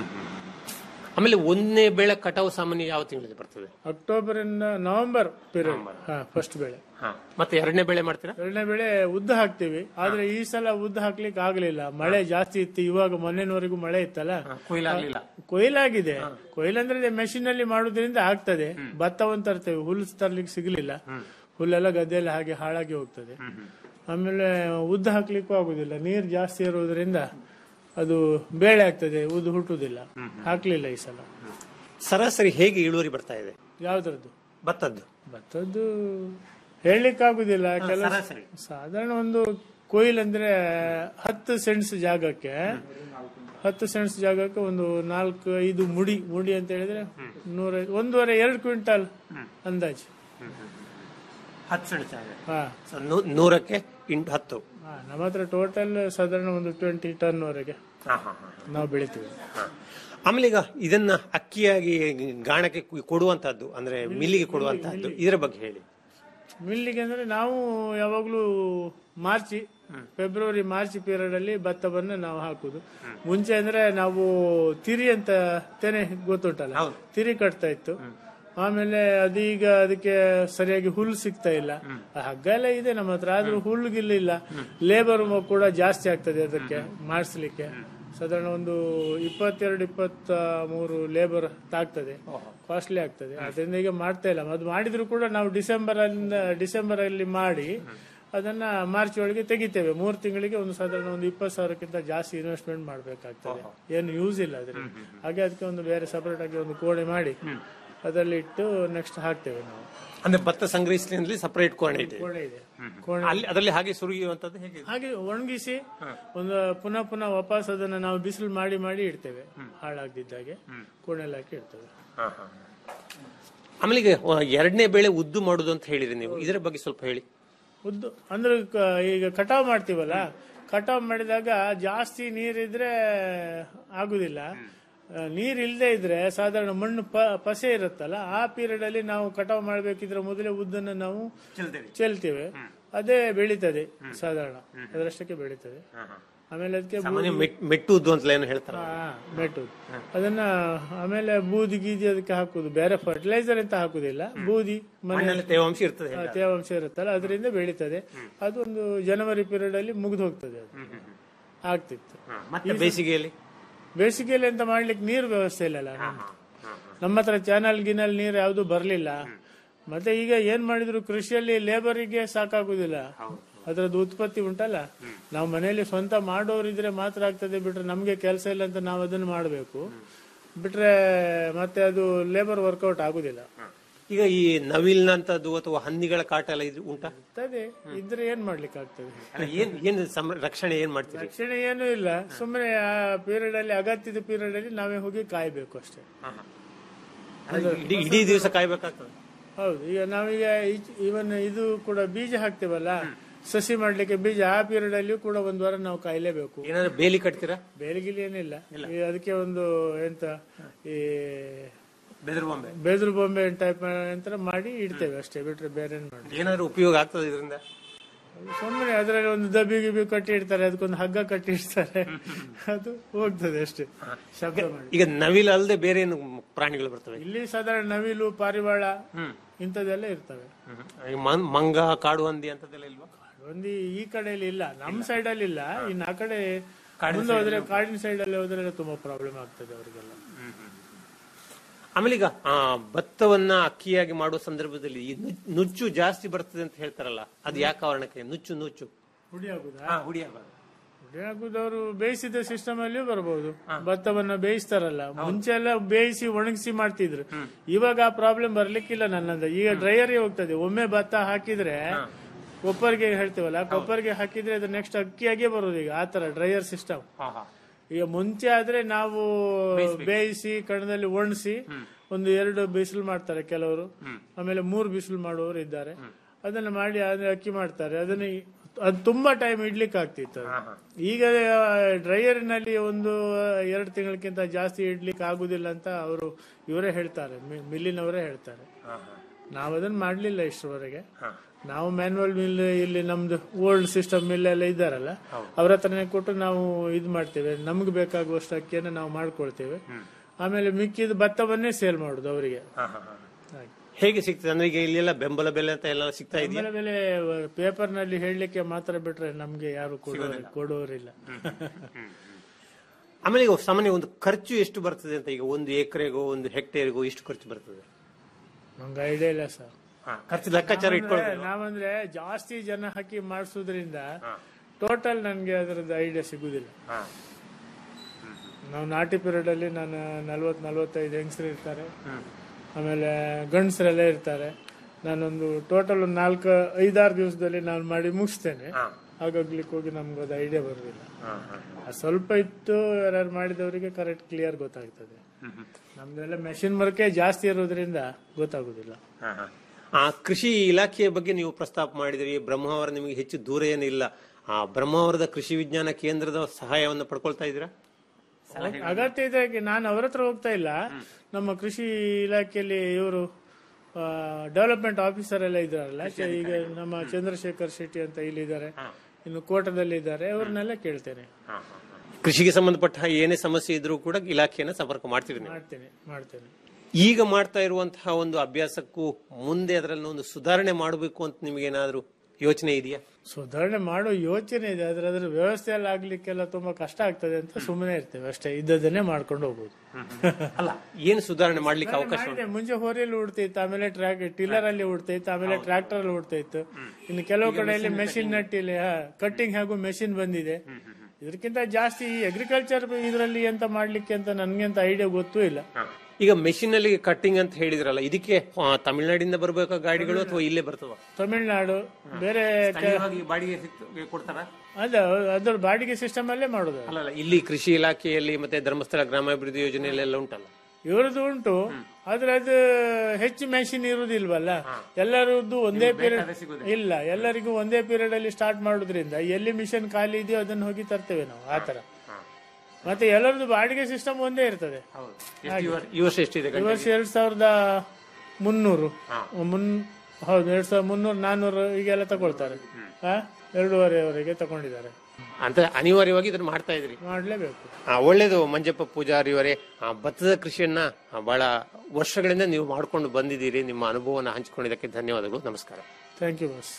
Speaker 11: ಆಮೇಲೆ ಒಂದನೇ ಬೆಳೆ ಕಟಾವು ಸಾಮಾನ್ಯ ಯಾವ ತಿಂಗಳಲ್ಲಿ ಬರ್ತದೆ
Speaker 16: ಅಕ್ಟೋಬರ್ ಇಂದ ನವೆಂಬರ್ ಪೀರಿಯಡ್ ಹಾ ಫಸ್ಟ್ ಬೆಳೆ
Speaker 11: ಮತ್ತೆ ಎರಡನೇ ಬೆಳೆ ಮಾಡ್ತೀರಾ
Speaker 16: ಎರಡನೇ ಬೆಳೆ ಉದ್ದ ಹಾಕ್ತಿವಿ ಆದ್ರೆ ಈ ಸಲ ಉದ್ದ ಹಾಕ್ಲಿಕ್ಕೆ ಆಗ್ಲಿಲ್ಲ ಮಳೆ ಜಾಸ್ತಿ ಇತ್ತು ಇವಾಗ ಮೊನ್ನೆನವರೆಗೂ ಮಳೆ ಇತ್ತಲ್ಲ
Speaker 11: ಕೊಯ್ಲಾಗ್ಲಿಲ್ಲ
Speaker 16: ಕೊಯ್ಲಾಗಿದೆ ಕೊಯ್ಲಂದ್ರೆ ಮೆಷಿನ್ ಅಲ್ಲಿ ಮಾಡೋದ್ರಿಂದ ಆಗ್ತದೆ ಭತ್ತವನ್ನು ತರ್ತೇವೆ ಹುಲ್ಲು ತರ್ಲಿಕ್ಕೆ ಸಿಗ್ಲಿಲ್ಲ ಹುಲ್ಲೆಲ್ಲ ಗದ್ದೆಲ್ಲ ಹಾಗೆ ಹಾಳಾಗಿ ಹೋಗ್ತದೆ ಆಮೇಲೆ ಉದ್ದ ಹಾಕ್ಲಿಕ್ಕೂ ಆಗುದಿಲ್ಲ ನೀರು ಜಾಸ್ತಿ ಇರೋದ್ರಿಂದ ಅದು ಬೇಳೆ ಆಗ್ತದೆ ಉದ್ದು ಹುಟ್ಟುದಿಲ್ಲ ಹಾಕ್ಲಿಲ್ಲ ಈ ಸಲ
Speaker 11: ಸರಾಸರಿ ಹೇಗೆ ಇಳುವರಿ ಬರ್ತಾ ಇದೆ
Speaker 16: ಯಾವ್ದ್ರದ್ದು
Speaker 11: ಭತ್ತದ್ದು
Speaker 16: ಭತ್ತದ್ದು ಹೇಳಲಿಕ್ಕಾಗುದಿಲ್ಲ ಕೆಲವು
Speaker 11: ಸರಾಸರಿ.
Speaker 16: ಸಾಧಾರಣ ಒಂದು ಕೊಯ್ಲ್ ಅಂದ್ರೆ ಹತ್ತು ಸೆಂಟ್ಸ್ ಜಾಗಕ್ಕೆ ಹತ್ತು ಸೆಂಟ್ಸ್ ಜಾಗಕ್ಕೆ ಒಂದು ನಾಲ್ಕು ಐದು ಮುಡಿ ಮುಡಿ ಅಂತ ಹೇಳಿದ್ರೆ ನೂರ ಒಂದೂವರೆ ಎರಡು ಕ್ವಿಂಟಲ್ ಅಂದಾಜು
Speaker 11: ಹತ್ತು ಸೆಣಸ
Speaker 16: ಹಾ
Speaker 11: ನೂರಕ್ಕೆ ಇಂಟು ಹತ್ತು
Speaker 16: ಹಾ, ನಮ್ಮ ಹತ್ರ ಟೋಟಲ್ ಸಾಧಾರಣ ಒಂದು ಟ್ವೆಂಟಿ ಟನ್ ವರೆಗೆ ನಾವು ಬೆಳಿತೀವಿ
Speaker 11: ಆಮೇಲೆ ಈಗ ಇದನ್ನ ಅಕ್ಕಿಯಾಗಿ ಗಾಣಕ್ಕೆ ಕು- ಕೊಡುವಂತಹದ್ದು ಅಂದ್ರೆ ಮಿಲ್ಲಿಗೆ ಕೊಡುವಂತಹದ್ದು ಇದರ ಬಗ್ಗೆ ಹೇಳಿ
Speaker 16: ಮಿಲ್ಲಿಗೆ ಅಂದ್ರೆ ನಾವು ಯಾವಾಗ್ಲೂ ಮಾರ್ಚ್ ಫೆಬ್ರವರಿ ಮಾರ್ಚ್ ಪೀರಿಯಡ್ ಅಲ್ಲಿ ಭತ್ತವನ್ನು ನಾವು ಹಾಕುದು ಮುಂಚೆ ಅಂದ್ರೆ ನಾವು ತಿರಿ ಅಂತ ತೆನೆ ಗೊತ್ತುಂಟಲ್ಲ ತಿರಿ ಕಟ್ತಾ ಇತ್ತು ಆಮೇಲೆ ಅದೀಗ ಅದಕ್ಕೆ ಸರಿಯಾಗಿ ಹುಲ್ಲು ಸಿಗ್ತಾ ಇಲ್ಲ ಹಗ್ಗ ಎಲ್ಲ ಇದೆ ನಮ್ಮ ಹತ್ರ ಆದ್ರೂ ಹುಲ್ಲು ಗಿಲ್ಲಿಲ್ಲ ಲೇಬರ್ ಕೂಡ ಜಾಸ್ತಿ ಆಗ್ತದೆ ಅದಕ್ಕೆ ಮಾಡಿಸ್ಲಿಕ್ಕೆ ಸಾಧಾರಣ ಒಂದು ಇಪ್ಪತ್ತೆರಡು ಇಪ್ಪತ್ತ ಮೂರು ಲೇಬರ್ ತಾಗ್ತದೆ ಕಾಸ್ಟ್ಲಿ ಆಗ್ತದೆ ಅದರಿಂದ ಈಗ ಮಾಡ್ತಾ ಇಲ್ಲ ಅದು ಮಾಡಿದ್ರು ಕೂಡ ನಾವು ಡಿಸೆಂಬರ್ ಅಲ್ಲಿಂದ ಡಿಸೆಂಬರ್ ಅಲ್ಲಿ ಮಾಡಿ ಅದನ್ನ ಮಾರ್ಚ್ ಒಳಗೆ ತೆಗಿತೇವೆ ಮೂರು ತಿಂಗಳಿಗೆ ಒಂದು ಸಾಧಾರಣ ಒಂದು ಇಪ್ಪತ್ತು ಸಾವಿರಕ್ಕಿಂತ ಜಾಸ್ತಿ ಇನ್ವೆಸ್ಟ್ಮೆಂಟ್ ಮಾಡಬೇಕಾಗ್ತದೆ ಏನು ಯೂಸ್ ಇಲ್ಲ ಅದ್ರಲ್ಲಿ ಹಾಗೆ ಅದಕ್ಕೆ ಒಂದು ಬೇರೆ ಸಪರೇಟ್ ಆಗಿ ಒಂದು ಕೋಣೆ ಮಾಡಿ ಅದರಲ್ಲಿ ಇಟ್ಟು ನೆಕ್ಸ್ಟ್ ಹಾಕ್ತೇವೆ ನಾವು
Speaker 11: ಅಂದ್ರೆ ಭತ್ತ ಸಂಗ್ರಹಿಸಲಿ ಸಪರೇಟ್ ಕೋಣೆ ಇದೆ
Speaker 16: ಕೋಣೆ ಇದೆ ಕೋಣೆ
Speaker 11: ಅಲ್ಲಿ ಅದರಲ್ಲಿ ಹಾಗೆ ಸುರಿಯುವಂತದ್ದು ಹೇಗೆ
Speaker 16: ಹಾಗೆ ಒಣಗಿಸಿ ಒಂದು ಪುನಃ ಪುನಃ ವಾಪಸ್ ಅದನ್ನ ನಾವು ಬಿಸಿಲು ಮಾಡಿ ಮಾಡಿ ಇಡ್ತೇವೆ ಹಾಳಾಗ್ದಿದ್ದಾಗೆ ಕೋಣೆಲ್ಲ ಹಾಕಿ ಇಡ್ತೇವೆ
Speaker 11: ಆಮೇಲೆ ಈಗ ಎರಡನೇ ಬೆಳೆ ಉದ್ದು ಮಾಡುದು ಅಂತ ಹೇಳಿರಿ ನೀವು ಇದರ ಬಗ್ಗೆ ಸ್ವಲ್ಪ ಹೇಳಿ
Speaker 16: ಉದ್ದು ಅಂದ್ರೆ ಕ- ಈಗ ಕಟಾವ್ ಮಾಡ್ತೀವಲ್ಲ ಕಟಾವ್ ಮಾಡಿದಾಗ ಜಾಸ್ತಿ ನೀರಿದ್ರೆ ಆಗುದಿಲ್ಲ ಆ, ನೀರ್ ಇಲ್ಲದೆ ಇದ್ರೆ ಸಾಧಾರಣ ಮಣ್ಣು ಪ- ಪಸೆ ಇರುತ್ತಲ್ಲ ಆ ಪೀರಿಯಡ್ ಅಲ್ಲಿ ನಾವು ಕಟಾವ್ ಮಾಡ್ಬೇಕಿದ್ರೆ ಮೊದಲೇ ಉದ್ದನ್ನ ನಾವು ಚೆಲ್ತೇವೆ ಅದೇ ಬೆಳೀತದೆ ಸಾಧಾರಣ ಅದರಷ್ಟಕ್ಕೆ ಬೆಳೀತದೆ ಆಮೇಲೆ ಅದಕ್ಕೆ
Speaker 11: ಸಾಮಾನ್ಯ ಮೆಟ್- ಮೆಟ್ಟು ಉದ್ದು ಅಂತ ಏನು ಹೇಳ್ತಾರೆ
Speaker 16: ಮೆಟ್ಟು ಅದನ್ನ ಆಮೇಲೆ ಬೂದಿ ಗೀದಿ ಅದಕ್ಕೆ ಹಾಕುದು ಬೇರೆ ಫರ್ಟಿಲೈಸರ್ ಅಂತ ಹಾಕುದಿಲ್ಲ ಬೂದಿ ಮನೆ
Speaker 11: ಮಣ್ಣಲ್ಲಿ ತೇವಾಂಶ ಇರ್ತದೆ
Speaker 16: ಆ, ತೇವಾಂಶ ಇರುತ್ತಲ್ಲ ಅದರಿಂದ ಬೆಳೀತದೆ ಅದೊಂದು ಜನವರಿ ಪೀರಿಯಡ್ ಅಲ್ಲಿ ಮುಗಿದು ಹೋಗ್ತದೆ ಅದು ಆಗ್ತಿತ್ತು
Speaker 11: ಮತ್ತೆ ಬೇಸಿಗೆಯಲ್ಲಿ
Speaker 16: ಬೇಸಿಗೆಯಲ್ಲಿ ಅಂತ ಮಾಡ್ಲಿಕ್ಕೆ ನೀರು ವ್ಯವಸ್ಥೆ ಇಲ್ಲಲ್ಲ ನಮ್ಮ- ನಮ್ಮ ಹತ್ರ ಚಾನಲ್ ಗಿನಲ್ ನೀರು ಯಾವುದು ಬರಲಿಲ್ಲ ಮತ್ತೆ ಈಗ ಏನ್ ಮಾಡಿದ್ರು ಕೃಷಿಯಲ್ಲಿ ಲೇಬರಿಗೆ ಸಾಕಾಗುದಿಲ್ಲ ಅದರದ್ದು ಉತ್ಪತ್ತಿ ಉಂಟಲ್ಲ ನಾವು ಮನೆಯಲ್ಲಿ ಸ್ವಂತ ಮಾಡೋರಿದ್ರೆ ಮಾತ್ರ ಆಗ್ತದೆ ಬಿಟ್ರೆ ನಮ್ಗೆ ಕೆಲಸ ಇಲ್ಲ ಅಂತ ನಾವು ಅದನ್ನು ಮಾಡಬೇಕು ಬಿಟ್ರೆ ಮತ್ತೆ ಅದು ಲೇಬರ್ ವರ್ಕೌಟ್ ಆಗುದಿಲ್ಲ
Speaker 11: ಈಗ ಈ ನವಿಲ್ನಂತದ್ದು ಅಥವಾ ಹಂದಿಗಳ ಕಾಟ ಎಲ್ಲ ಇದು ಉಂಟಾ
Speaker 16: ಇರ್ತದೆ ಇದ್ರೆ ಏನ್ ಮಾಡ್ಲಿಕ್ಕೆ ಆಗ್ತದೆ
Speaker 11: ಅಲ್ಲ, ಏನ್ ಏನ್ ಸಮ- ರಕ್ಷಣೆ ಏನ್ ಮಾಡ್ತೀರಿ
Speaker 16: ರಕ್ಷಣೆ ಏನೂ ಇಲ್ಲ ಸುಮ್ಮನೆ ಆ ಪೀರಿಯಡ್ ಅಲ್ಲಿ ಅಗತ್ಯದ ಪೀರಿಯಡ್ ಅಲ್ಲಿ ನಾವೇ ಹೋಗಿ ಕಾಯ್ಬೇಕು ಅಷ್ಟೇ
Speaker 11: ಇಡೀ ಇಡೀ ದಿವಸ ಕಾಯ್ಬೇಕಾಗ್ತದೆ
Speaker 16: ಹೌದು ಈಗ ನಾವೀಗ ಇವನ್ ಇದು ಕೂಡ ಬೀಜ ಹಾಕ್ತೇವಲ್ಲ ಸಸಿ ಮಾಡ್ಲಿಕ್ಕೆ ಬೀಜ ಆ ಪೀರಿಯಡ್ ಅಲ್ಲಿ ಕೂಡ ಒಂದ್ ವಾರ ನಾವು ಕಾಯ್ಲೇಬೇಕು
Speaker 11: ಏನಾದ್ರು ಬೇಲಿ ಕಟ್ತೀರಾ
Speaker 16: ಬೇಲಿಗಿಲಿ ಏನಿಲ್ಲ ಈ ಅದಕ್ಕೆ ಒಂದು ಎಂತ ಈ
Speaker 11: ಬೆದರು ಬೊಂಬೆ
Speaker 16: ಬೆದ್ರು ಬೊಂಬೆ ಟೈಪ್ ಅಂತ ಮಾಡಿ ಇಡ್ತೇವೆ ಅಷ್ಟೇ ಬಿಟ್ರೆ ಬೇರೆ ಏನ್ ಮಾಡಿ
Speaker 11: ಏನಾದ್ರು ಉಪಯೋಗ ಆಗ್ತದೆ ಇದರಿಂದ
Speaker 16: ಸುಮ್ಮನೆ ಅದರಲ್ಲಿ ಒಂದು ದಬ್ಬಿ ಗಿಬ್ಬಿ ಕಟ್ಟಿ ಇಡ್ತಾರೆ ಅದಕ್ಕೊಂದು ಹಗ್ಗ ಕಟ್ಟಿ ಇಡ್ತಾರೆ ಅದು ಹೋಗ್ತದೆ ಅಷ್ಟೇ ಶಬ್ದ ಮಾಡಿ
Speaker 11: ಈಗ ನವಿಲ್ ಅಲ್ಲದೆ ಬೇರೆ ಏನು ಪ್ರಾಣಿಗಳು ಬರ್ತವೆ
Speaker 16: ಇಲ್ಲಿ ಸಾಧಾರಣ ನವಿಲು ಪಾರಿವಾಳ ಇಂಥದ್ದೆಲ್ಲ ಇರ್ತವೆ
Speaker 11: ಈ ಮನ್- ಮಂಗ ಕಾಡು ಹಂದಿ ಅಂತದೆಲ್ಲ ಇಲ್ವಾ
Speaker 16: ಒಂದು ಈ ಕಡೆಯಲ್ಲಿ ಇಲ್ಲ ನಮ್ಮ ಸೈಡ್ ಅಲ್ಲಿ ಇಲ್ಲ ಇನ್ನು ಆ ಕಡೆ ಮುಂದೆ ಹೋದ್ರೆ ಕಾಡಿನ ಸೈಡ್ ಅಲ್ಲಿ ಹೋದ್ರೆ ತುಂಬಾ ಪ್ರಾಬ್ಲಮ್ ಆಗ್ತದೆ ಅವರಿಗೆಲ್ಲ
Speaker 11: ಆಮೇಲೆ ಈಗ ಆ, ಭತ್ತವನ್ನ ಅಕ್ಕಿಯಾಗಿ ಮಾಡುವ ಸಂದರ್ಭದಲ್ಲಿ ಈ ನು- ನುಚ್ಚು ಜಾಸ್ತಿ ಬರ್ತದೆ ಅಂತ ಹೇಳ್ತಾರಲ್ಲ ಅದು ಯಾವ ಕಾರಣಕ್ಕೆ ನುಚ್ಚು ನುಚ್ಚು
Speaker 16: ಹುಡಿ ಆಗುದಾ
Speaker 11: ಹಾ, ಹುಡಿ ಆಗೋದು.
Speaker 16: ಹುಡಿ ಆಗುದವರು ಬೇಯಿಸಿದ ಸಿಸ್ಟಮ್ ಅಲ್ಲಿ ಬರಬಹುದು ಭತ್ತವನ್ನ ಬೇಯಿಸ್ತಾರಲ್ಲ ಮುಂಚೆ ಎಲ್ಲ ಬೇಯಿಸಿ ಒಣಗಿಸಿ ಮಾಡ್ತಿದ್ರು ಇವಾಗ ಆ ಪ್ರಾಬ್ಲಮ್ ಬರ್ಲಿಕ್ಕಿಲ್ಲ ನನ್ನದು ಈಗ ಡ್ರೈಯರ್ ಹೋಗ್ತದೆ ಒಮ್ಮೆ ಭತ್ತ ಹಾಕಿದ್ರೆ ಕೊಪ್ಪರ್ಗೆ ಹೇಳ್ತೀವಲ್ಲ ಕೊಪ್ಪರ್ಗೆ ಹಾಕಿದ್ರೆ ಅದು ನೆಕ್ಸ್ಟ್ ಅಕ್ಕಿಯಾಗೆ ಬರೋದು ಈಗ ಆತರ ಡ್ರೈಯರ್ ಸಿಸ್ಟಮ್ ಈಗ ಮುಂಚೆ ಆದ್ರೆ ನಾವು ಬೇಯಿಸಿ ಕಣದಲ್ಲಿ ಒಣಸಿ ಒಂದು ಎರಡು ಬಿಸಿಲು ಮಾಡ್ತಾರೆ ಕೆಲವರು ಆಮೇಲೆ ಮೂರು ಬಿಸಿಲು ಮಾಡುವವರು ಇದ್ದಾರೆ ಅದನ್ನ ಮಾಡಿ ಅದೇ ಅಕ್ಕಿ ಮಾಡ್ತಾರೆ ಅದನ್ನ ಈ- ಅದು ತುಂಬಾ ಟೈಮ್ ಇಡ್ಲಿಕ್ಕೆ ಆಗ್ತಿತ್ತು ಅದು. ಈಗ ಡ್ರೈಯರ್ ನಲ್ಲಿ ಒಂದು ಎರಡು ತಿಂಗಳಕ್ಕಿಂತ ಜಾಸ್ತಿ ಇಡ್ಲಿಕ್ಕೆ ಆಗುದಿಲ್ಲ ಅಂತ ಅವರು ಇವರೇ ಹೇಳ್ತಾರೆ ಮಿ- ಮಿಲ್ಲಿನವರೇ ಹೇಳ್ತಾರೆ ನಾವು ಅದನ್ನ ಮಾಡ್ಲಿಲ್ಲ ಇಷ್ಟರವರೆಗೆ ನಾವು ಮ್ಯಾನ್ಯುವಲ್ ಮಿಲ್ ಇಲ್ಲಿ ನಮ್ದು ಓಲ್ಡ್ ಸಿಸ್ಟಮ್ ಮಿಲ್ ಎಲ್ಲ ಇದ್ದಾರಲ್ಲ ಅವ್ರ ಹತ್ರನೇ ಕೊಟ್ಟು ನಾವು ಇದು ಮಾಡ್ತೇವೆ ನಮ್ಗೆ ಬೇಕಾಗುವಷ್ಟು ಅಕ್ಕಿಯನ್ನು ನಾವು ಮಾಡ್ಕೊಳ್ತೇವೆ ಆಮೇಲೆ ಮಿಕ್ಕಿದ ಭತ್ತವನ್ನೇ ಸೇಲ್ ಮಾಡುದು ಅವರಿಗೆ
Speaker 11: ಹೇಗೆ ಸಿಗ್ತದೆ ಅಂದ್ರೆ ಈಗ ಇಲ್ಲೆಲ್ಲ ಬೆಂಬಲ ಬೆಲೆ ಅಂತ ಎಲ್ಲ ಸಿಗ್ತಾ ಇದೆಯಾ
Speaker 16: ಬೆಲೆ ಬೆಲೆ ಪೇಪರ್ ನಲ್ಲಿ ಹೇಳಲಿಕ್ಕೆ ಮಾತ್ರ ಬಿಟ್ರೆ ನಮ್ಗೆ ಯಾರು ಕೊಡೋರು ಕೊಡೋರಿಲ್ಲ
Speaker 11: ಆಮೇಲೆ ಈಗ ಸಾಮಾನ್ಯ ಒಂದು ಖರ್ಚು ಎಷ್ಟು ಬರ್ತದೆ ಅಂತ ಈಗ ಒಂದು ಎಕರೆಗೋ ಒಂದು ಹೆಕ್ಟೇರ್ಗೋ ಎಷ್ಟು ಖರ್ಚು ಬರ್ತದೆ
Speaker 16: ನಂಗೆ ಐಡಿಯಾ ಇಲ್ಲ ಸರ್
Speaker 11: ಖರ್ಚು ಲೆಕ್ಕಾಚಾರ ಇಟ್ಕೊಳ್ಳೋದು
Speaker 16: ನಾವಂದ್ರೆ ಜಾಸ್ತಿ ಜನ ಹಾಕಿ ಮಾಡಿಸೋದ್ರಿಂದ ಟೋಟಲ್ ನನ್ಗೆ ಅದರದ್ದು ಐಡಿಯಾ ಸಿಗುದಿಲ್ಲ ನಾವು ನಾಟಿ ಪೀರಿಯಡ್ ಅಲ್ಲಿ ನಾನು ನಲ್ವತ್ ನಲ್ವತ್ತೈದು ಹೆಂಗಸರು ಇರ್ತಾರೆ ಆಮೇಲೆ ಗಂಡಸರೆಲ್ಲ ಇರ್ತಾರೆ ನಾನೊಂದು ಟೋಟಲ್ ಒಂದು ನಾಲ್ಕು ಐದಾರು ದಿವಸದಲ್ಲಿ ನಾನು ಮಾಡಿ ಮುಗಿಸ್ತೇನೆ ಆಗೋಗ್ಲಿಕ್ಕೆ ಹೋಗಿ ನಮ್ಗೆ ಅದು ಐಡಿಯಾ ಬರೋದಿಲ್ಲ ಅದು ಸ್ವಲ್ಪ ಇತ್ತು ಯಾರು ಮಾಡಿದವರಿಗೆ ಕರೆಕ್ಟ್ ಕ್ಲಿಯರ್ ಗೊತ್ತಾಗ್ತದೆ ನಮ್ದೆಲ್ಲ ಮೆಷಿನ್ ವರ್ಕೇ ಜಾಸ್ತಿ ಇರೋದ್ರಿಂದ ಗೊತ್ತಾಗುದಿಲ್ಲ
Speaker 11: ಆ ಕೃಷಿ ಇಲಾಖೆಯ ಬಗ್ಗೆ ನೀವು ಪ್ರಸ್ತಾಪ ಮಾಡಿದಿರಿ ಬ್ರಹ್ಮಾವರ ನಿಮಗೆ ಹೆಚ್ಚು ದೂರ ಏನಿಲ್ಲ ಆ ಬ್ರಹ್ಮಾವರದ ಕೃಷಿ ವಿಜ್ಞಾನ ಕೇಂದ್ರದ ಸಹಾಯವನ್ನು ಪಡ್ಕೊಳ್ತಾ ಇದ್ದೀರಾ
Speaker 16: ಅಗತ್ಯ ಇದೆ ನಾನು ಅವ್ರ ಹತ್ರ ಹೋಗ್ತಾ ಇಲ್ಲ ನಮ್ಮ ಕೃಷಿ ಇಲಾಖೆಯಲ್ಲಿ ಇವರು ಡೆವಲಪ್ಮೆಂಟ್ ಆಫೀಸರ್ ಎಲ್ಲ ಇದ್ದಾರಲ್ಲ ಚ- ಈಗ ನಮ್ಮ ಚಂದ್ರಶೇಖರ್ ಶೆಟ್ಟಿ ಅಂತ ಇಲ್ಲಿದ್ದಾರೆ ಇನ್ನು ಕೋಟದಲ್ಲಿ ಇದ್ದಾರೆ ಅವ್ರನ್ನೆಲ್ಲ ಕೇಳ್ತೇನೆ
Speaker 11: ಕೃಷಿಗೆ ಸಂಬಂಧಪಟ್ಟ ಏನೇ ಸಮಸ್ಯೆ ಇದ್ರೂ ಕೂಡ ಇಲಾಖೆಯನ್ನ ಸಂಪರ್ಕ ಮಾಡ್ತೀರಿ ನೀವು
Speaker 16: ಮಾಡ್ತೇನೆ ಮಾಡ್ತೇನೆ
Speaker 11: ಈಗ ಮಾಡ್ತಾ ಇರುವಂತಹ ಒಂದು ಅಭ್ಯಾಸಕ್ಕೂ ಮುಂದೆ ಅದರಲ್ಲಿ ಒಂದು ಸುಧಾರಣೆ ಮಾಡಬೇಕು ಅಂತ ನಿಮಗೇನಾದ್ರೂ ಯೋಚನೆ ಇದೆಯಾ
Speaker 16: ಸುಧಾರಣೆ ಮಾಡೋ ಯೋಚನೆ ಇದೆ ಆದ್ರೆ ಅದ್ರ ವ್ಯವಸ್ಥೆ ಎಲ್ಲ ಆಗ್ಲಿಕ್ಕೆಲ್ಲ ತುಂಬಾ ಕಷ್ಟ ಆಗ್ತದೆ ಅಂತ ಸುಮ್ಮನೆ ಇರ್ತೇವೆ ಅಷ್ಟೇ ಇದ್ದದನ್ನೇ ಮಾಡ್ಕೊಂಡು ಹೋಗ್ಬೋದು
Speaker 11: ಅಲ್ಲ ಏನು ಸುಧಾರಣೆ ಮಾಡ್ಲಿಕ್ಕೆ ಅವಕಾಶ ಉಂಟು?
Speaker 16: ಮಾಡಿದೆ. ಮುಂಚೆ ಹೋರಿಯಲ್ಲಿ ಉಡ್ತಿತ್ತು ಆಮೇಲೆ ಟ್ರ್ಯಾಕ್ ಟಿಲ್ಲರ್ ಅಲ್ಲಿ ಉಡ್ತಿತ್ತು ಆಮೇಲೆ ಟ್ರಾಕ್ಟರ್ ಅಲ್ಲಿ ಉಡ್ತಿತ್ತು ಇನ್ನು ಕೆಲವು ಕಡೆಯಲ್ಲಿ ಮೆಷಿನ್ ನಟ್ಟಿಲಿ ಕಟ್ಟಿಂಗ್ ಹಾಗೂ ಮೆಷಿನ್ ಬಂದಿದೆ ಇದಕ್ಕಿಂತ ಜಾಸ್ತಿ ಅಗ್ರಿಕಲ್ಚರ್ ಇದರಲ್ಲಿ ಎಂತ ಮಾಡ್ಲಿಕ್ಕೆ ಅಂತ ನನ್ಗೆ ಅಂತ ಐಡಿಯಾ ಗೊತ್ತೂ ಇಲ್ಲ
Speaker 11: ಈಗ ಮೆಷಿನ್ ಅಲ್ಲಿ ಕಟ್ಟಿಂಗ್ ಅಂತ ಹೇಳಿದ್ರಲ್ಲ ಇದಕ್ಕೆ ಆ, ತಮಿಳ್ನಾಡಿಂದ ಬರಬೇಕಾ ಗಾಡಿಗಳು ಅಥವಾ ಇಲ್ಲೇ ಬರ್ತವ
Speaker 16: ತಮಿಳ್ನಾಡು ಬೇರೆ ಕ-
Speaker 11: ಬಾಡಿಗೆ ಸಿಕ್ತು- ಕೊಡ್ತಾರ
Speaker 16: ಅದ ಅದ್ರ ಬಾಡಿಗೆ ಸಿಸ್ಟಮ್ ಅಲ್ಲೇ ಮಾಡುದು
Speaker 11: ಅಲ್ಲ ಅಲ್ಲ, ಇಲ್ಲಿ ಕೃಷಿ ಇಲಾಖೆಯಲ್ಲಿ ಮತ್ತೆ ಧರ್ಮಸ್ಥಳ ಗ್ರಾಮಾಭಿವೃದ್ಧಿ ಯೋಜನೆಯಲ್ಲೆಲ್ಲ ಉಂಟಲ್ಲ
Speaker 16: ಇವ್ರದ್ದು ಉಂಟು ಆದ್ರೆ ಅದು ಹೆಚ್ಚು ಮೆಷಿನ್ ಇರುವುದಿಲ್ವಲ್ಲ ಎಲ್ಲರದ್ದು ಒಂದೇ ಪೀರಿಯಡ್ ಇಲ್ಲ ಎಲ್ಲರಿಗೂ ಒಂದೇ ಪೀರಿಯಡ್ ಅಲ್ಲಿ ಸ್ಟಾರ್ಟ್ ಮಾಡೋದ್ರಿಂದ ಎಲ್ಲಿ ಮಿಷನ್ ಖಾಲಿ ಇದೆಯೋ ಅದನ್ನ ಹೋಗಿ ತರ್ತೇವೆ ನಾವು ಆತರ ಮತ್ತೆ ಎಲ್ಲರದ್ದು ಬಾಡಿಗೆ ಸಿಸ್ಟಮ್ ಒಂದೇ ಇರ್ತದೆ
Speaker 11: ಎಷ್ಟು ಈ ವರ್ಷ- ಈ ವರ್ಷ ಎಷ್ಟಿದೆ
Speaker 16: ಈ ವರ್ಷ ಎರಡ್ ಸಾವಿರದ ಮುನ್ನೂರು ಮುನ್ ಹೌದು ಎರಡ್ ಸಾವಿರದ ಮುನ್ನೂರು ನಾನ್ನೂರು ಈಗೆಲ್ಲ ತಗೊಳ್ತಾರೆ ಹಾ ಎರಡೂವರೆವರೆಗೆ ತಗೊಂಡಿದ್ದಾರೆ
Speaker 11: ಅಂತ ಅನಿವಾರ್ಯವಾಗಿ ಇದನ್ನ ಮಾಡ್ತಾ ಇದ್ರಿ
Speaker 16: ಮಾಡ್ಲೇಬೇಕು
Speaker 11: ಆ, ಒಳ್ಳೇದು ಮಂಜಪ್ಪ ಪೂಜಾರಿ ಅವರೇ ಆ, ಭತ್ತದ ಕೃಷಿಯನ್ನ ಆ, ಬಹಳ ವರ್ಷಗಳಿಂದ ನೀವು ಮಾಡ್ಕೊಂಡು ಬಂದಿದ್ದೀರಿ ನಿಮ್ಮ ಅನುಭವವನ್ನು ಹಂಚಿಕೊಂಡಿದ್ದಕ್ಕೆ ಧನ್ಯವಾದಗಳು ನಮಸ್ಕಾರ
Speaker 16: ಥ್ಯಾಂಕ್ ಯು ಬಸ್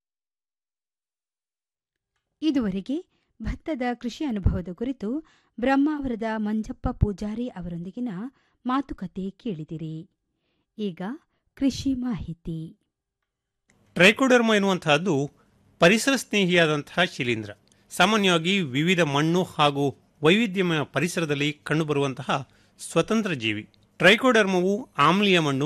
Speaker 2: ಇದುವರೆಗೆ ಭತ್ತದ ಕೃಷಿ ಅನುಭವದ ಕುರಿತು ಬ್ರಹ್ಮಾವರದ ಮಂಜಪ್ಪ ಪೂಜಾರಿ ಅವರೊಂದಿಗಿನ ಮಾತುಕತೆ ಕೇಳಿದಿರಿ ಈಗ ಕೃಷಿ ಮಾಹಿತಿ
Speaker 17: ಟ್ರೈಕೋಡರ್ಮ ಎನ್ನುವಂತಹದ್ದು ಪರಿಸರ ಸ್ನೇಹಿಯಾದಂತಹ ಶಿಲೀಂಧ್ರ ಸಾಮಾನ್ಯವಾಗಿ ವಿವಿಧ ಮಣ್ಣು ಹಾಗೂ ವೈವಿಧ್ಯಮಯ ಪರಿಸರದಲ್ಲಿ ಕಂಡುಬರುವಂತಹ ಸ್ವತಂತ್ರ ಜೀವಿ ಟ್ರೈಕೋಡರ್ಮವು ಆಮ್ಲೀಯ ಮಣ್ಣು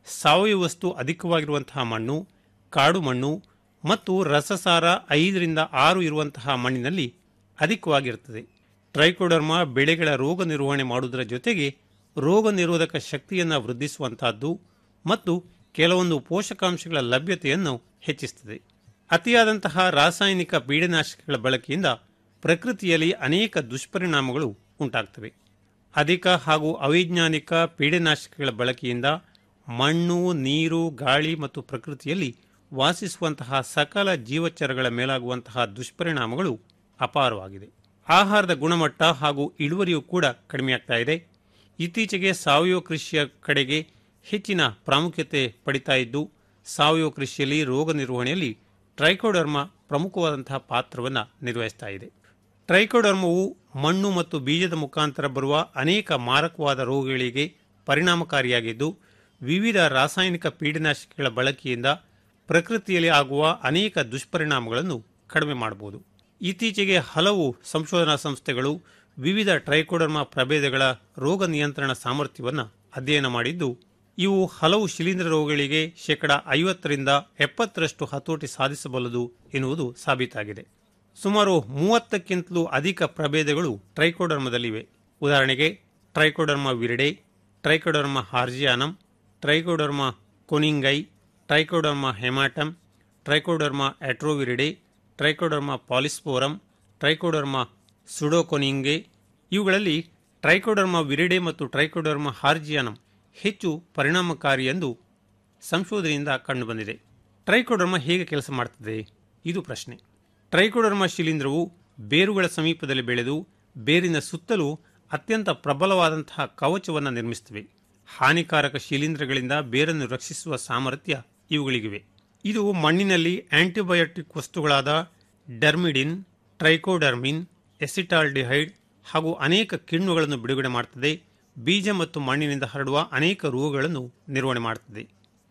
Speaker 17: ಸಾವಯವ ವಸ್ತು ಅಧಿಕವಾಗಿರುವಂತಹ ಮಣ್ಣು ಕಾಡು ಮಣ್ಣು ಮತ್ತು ರಸಸಾರ ಐದರಿಂದ ಆರು ಇರುವಂತಹ ಮಣ್ಣಿನಲ್ಲಿ ಅಧಿಕವಾಗಿರುತ್ತದೆ ಟ್ರೈಕೋಡರ್ಮಾ ಬೆಳೆಗಳ ರೋಗ ನಿರ್ವಹಣೆ ಮಾಡುವುದರ ಜೊತೆಗೆ ರೋಗ ನಿರೋಧಕ ಶಕ್ತಿಯನ್ನು ವೃದ್ಧಿಸುವಂತಹದ್ದು ಮತ್ತು ಕೆಲವೊಂದು ಪೋಷಕಾಂಶಗಳ ಲಭ್ಯತೆಯನ್ನು ಹೆಚ್ಚಿಸುತ್ತದೆ ಅತಿಯಾದಂತಹ ರಾಸಾಯನಿಕ ಪೀಡನಾಶಕಗಳ ಬಳಕೆಯಿಂದ ಪ್ರಕೃತಿಯಲ್ಲಿ ಅನೇಕ ದುಷ್ಪರಿಣಾಮಗಳು ಉಂಟಾಗ್ತವೆ ಅಧಿಕ ಹಾಗೂ ಅವೈಜ್ಞಾನಿಕ ಪೀಡನಾಶಕಗಳ ಬಳಕೆಯಿಂದ ಮಣ್ಣು ನೀರು ಗಾಳಿ ಮತ್ತು ಪ್ರಕೃತಿಯಲ್ಲಿ ವಾಸಿಸುವಂತಹ ಸಕಲ ಜೀವಚರಗಳ ಮೇಲಾಗುವಂತಹ ದುಷ್ಪರಿಣಾಮಗಳು ಅಪಾರವಾಗಿದೆ ಆಹಾರದ ಗುಣಮಟ್ಟ ಹಾಗೂ ಇಳುವರಿಯೂ ಕೂಡ ಕಡಿಮೆಯಾಗ್ತಾ ಇದೆ ಇತ್ತೀಚೆಗೆ ಸಾವಯವ ಕೃಷಿಯ ಕಡೆಗೆ ಹೆಚ್ಚಿನ ಪ್ರಾಮುಖ್ಯತೆ ಪಡಿತಾ ಇದ್ದು ಸಾವಯವ ಕೃಷಿಯಲ್ಲಿ ರೋಗ ನಿರ್ವಹಣೆಯಲ್ಲಿ ಟ್ರೈಕೋಡರ್ಮಾ ಪ್ರಮುಖವಾದಂತಹ ಪಾತ್ರವನ್ನು ನಿರ್ವಹಿಸ್ತಾ ಇದೆ ಟ್ರೈಕೋಡರ್ಮವು ಮಣ್ಣು ಮತ್ತು ಬೀಜದ ಮುಖಾಂತರ ಬರುವ ಅನೇಕ ಮಾರಕವಾದ ರೋಗಗಳಿಗೆ ಪರಿಣಾಮಕಾರಿಯಾಗಿದ್ದು ವಿವಿಧ ರಾಸಾಯನಿಕ ಪೀಡನಾಶಕಗಳ ಬಳಕೆಯಿಂದ ಪ್ರಕೃತಿಯಲ್ಲಿ ಆಗುವ ಅನೇಕ ದುಷ್ಪರಿಣಾಮಗಳನ್ನು ಕಡಿಮೆ ಮಾಡಬಹುದು ಇತ್ತೀಚೆಗೆ ಹಲವು ಸಂಶೋಧನಾ ಸಂಸ್ಥೆಗಳು ವಿವಿಧ ಟ್ರೈಕೋಡರ್ಮಾ ಪ್ರಭೇದಗಳ ರೋಗ ನಿಯಂತ್ರಣ ಸಾಮರ್ಥ್ಯವನ್ನು ಅಧ್ಯಯನ ಮಾಡಿದ್ದು ಇವು ಹಲವು ಶಿಲೀಂಧ್ರ ರೋಗಗಳಿಗೆ ಶೇಕಡ ಐವತ್ತರಿಂದ ಎಪ್ಪತ್ತರಷ್ಟು ಹತೋಟಿ ಸಾಧಿಸಬಲ್ಲದು ಎನ್ನುವುದು ಸಾಬೀತಾಗಿದೆ ಸುಮಾರು ಮೂವತ್ತಕ್ಕಿಂತಲೂ ಅಧಿಕ ಪ್ರಭೇದಗಳು ಟ್ರೈಕೋಡರ್ಮದಲ್ಲಿವೆ ಉದಾಹರಣೆಗೆ Trichoderma viride Trichoderma harzianum Trichoderma koningii Trichoderma hamatum Trichoderma atroviride Trichoderma polysporum Trichoderma pseudokoningii ಇವುಗಳಲ್ಲಿ ಟ್ರೈಕೋಡರ್ಮಾ ವಿರಿಡೆ ಮತ್ತು ಟ್ರೈಕೋಡರ್ಮಾ ಹಾರ್ಜಿಯಾನಮ್ ಹೆಚ್ಚು ಪರಿಣಾಮಕಾರಿ ಎಂದು ಸಂಶೋಧನೆಯಿಂದ ಕಂಡುಬಂದಿದೆ ಟ್ರೈಕೋಡರ್ಮಾ ಹೇಗೆ ಕೆಲಸ ಮಾಡುತ್ತದೆ ಇದು ಪ್ರಶ್ನೆ ಟ್ರೈಕೋಡರ್ಮಾ ಶಿಲೀಂಧ್ರವು ಬೇರುಗಳ ಸಮೀಪದಲ್ಲಿ ಬೆಳೆದು ಬೇರಿನ ಸುತ್ತಲೂ ಅತ್ಯಂತ ಪ್ರಬಲವಾದಂತಹ ಕವಚವನ್ನು ನಿರ್ಮಿಸುತ್ತವೆ ಹಾನಿಕಾರಕ ಶಿಲೀಂಧ್ರಗಳಿಂದ ಬೇರನ್ನು ರಕ್ಷಿಸುವ ಸಾಮರ್ಥ್ಯ ಇವುಗಳಿಗಿವೆ ಇದು ಮಣ್ಣಿನಲ್ಲಿ ಆಂಟಿಬಯೋಟಿಕ್ ವಸ್ತುಗಳಾದ ಡರ್ಮಿಡಿನ್ ಟ್ರೈಕೋಡರ್ಮಿನ್ ಎಸಿಟಾಲ್ಡಿಹೈಡ್ ಹಾಗೂ ಅನೇಕ ಕಿಣ್ವಗಳನ್ನು ಬಿಡುಗಡೆ ಮಾಡುತ್ತದೆ ಬೀಜ ಮತ್ತು ಮಣ್ಣಿನಿಂದ ಹರಡುವ ಅನೇಕ ರೋಗಗಳನ್ನು ನಿರ್ವಹಣೆ ಮಾಡುತ್ತದೆ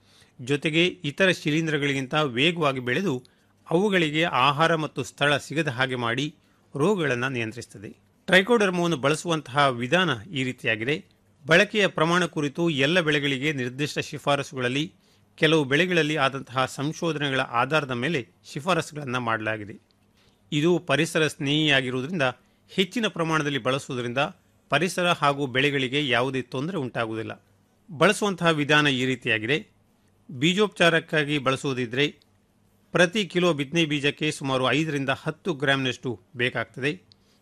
Speaker 17: ಜೊತೆಗೆ ಇತರ ಶಿಲೀಂಧ್ರಗಳಿಗಿಂತ ವೇಗವಾಗಿ ಬೆಳೆದು ಅವುಗಳಿಗೆ ಆಹಾರ ಮತ್ತು ಸ್ಥಳ ಸಿಗದ ಹಾಗೆ ಮಾಡಿ ರೋಗಗಳನ್ನು ನಿಯಂತ್ರಿಸುತ್ತದೆ ಟ್ರೈಕೋಡರ್ಮವನ್ನು ಬಳಸುವಂತಹ ವಿಧಾನ ಈ ರೀತಿಯಾಗಿದೆ ಬಳಕೆಯ ಪ್ರಮಾಣ ಕುರಿತು ಎಲ್ಲ ಬೆಳೆಗಳಿಗೆ ನಿರ್ದಿಷ್ಟ ಶಿಫಾರಸುಗಳಲ್ಲಿ ಕೆಲವು ಬೆಳೆಗಳಲ್ಲಿ ಆದಂತಹ ಸಂಶೋಧನೆಗಳ ಆಧಾರದ ಮೇಲೆ ಶಿಫಾರಸುಗಳನ್ನು ಮಾಡಲಾಗಿದೆ ಇದು ಪರಿಸರ ಸ್ನೇಹಿಯಾಗಿರುವುದರಿಂದ ಹೆಚ್ಚಿನ ಪ್ರಮಾಣದಲ್ಲಿ ಬಳಸುವುದರಿಂದ ಪರಿಸರ ಹಾಗೂ ಬೆಳೆಗಳಿಗೆ ಯಾವುದೇ ತೊಂದರೆ ಉಂಟಾಗುವುದಿಲ್ಲ ಬಳಸುವಂತಹ ವಿಧಾನ ಈ ರೀತಿಯಾಗಿದೆ ಬೀಜೋಪಚಾರಕ್ಕಾಗಿ ಬಳಸುವುದಿದ್ರೆ ಪ್ರತಿ ಕಿಲೋ ಬಿತ್ತನೆ ಬೀಜಕ್ಕೆ ಸುಮಾರು ಐದರಿಂದ ಹತ್ತು ಗ್ರಾಂನಷ್ಟು ಬೇಕಾಗ್ತದೆ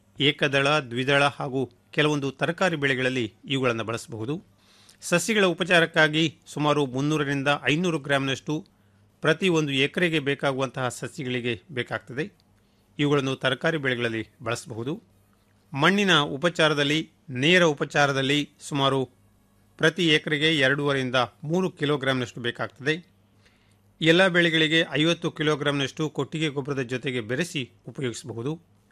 Speaker 17: ಏಕದಳ ದ್ವಿದಳ ಹಾಗೂ ಕೆಲವೊಂದು ತರಕಾರಿ ಬೆಳೆಗಳಲ್ಲಿ ಇವುಗಳನ್ನು ಬಳಸಬಹುದು ಸಸಿಗಳ ಉಪಚಾರಕ್ಕಾಗಿ ಸುಮಾರು ಮುನ್ನೂರರಿಂದ ಐನೂರು ಗ್ರಾಂನಷ್ಟು ಪ್ರತಿ ಒಂದು ಎಕರೆಗೆ ಬೇಕಾಗುವಂತಹ ಸಸಿಗಳಿಗೆ ಬೇಕಾಗ್ತದೆ ಇವುಗಳನ್ನು ತರಕಾರಿ ಬೆಳೆಗಳಲ್ಲಿ ಬಳಸಬಹುದು ಮಣ್ಣಿನ ಉಪಚಾರದಲ್ಲಿ ನೇರ ಉಪಚಾರದಲ್ಲಿ ಸುಮಾರು ಪ್ರತಿ ಎಕರೆಗೆ ಎರಡೂವರೆಯಿಂದ ಮೂರು ಕಿಲೋಗ್ರಾಂನಷ್ಟು ಬೇಕಾಗ್ತದೆ ಎಲ್ಲ ಬೆಳೆಗಳಿಗೆ ಐವತ್ತು ಕಿಲೋಗ್ರಾಂನಷ್ಟು ಕೊಟ್ಟಿಗೆ ಗೊಬ್ಬರದ ಜೊತೆಗೆ ಬೆರೆಸಿ ಉಪಯೋಗಿಸಬಹುದು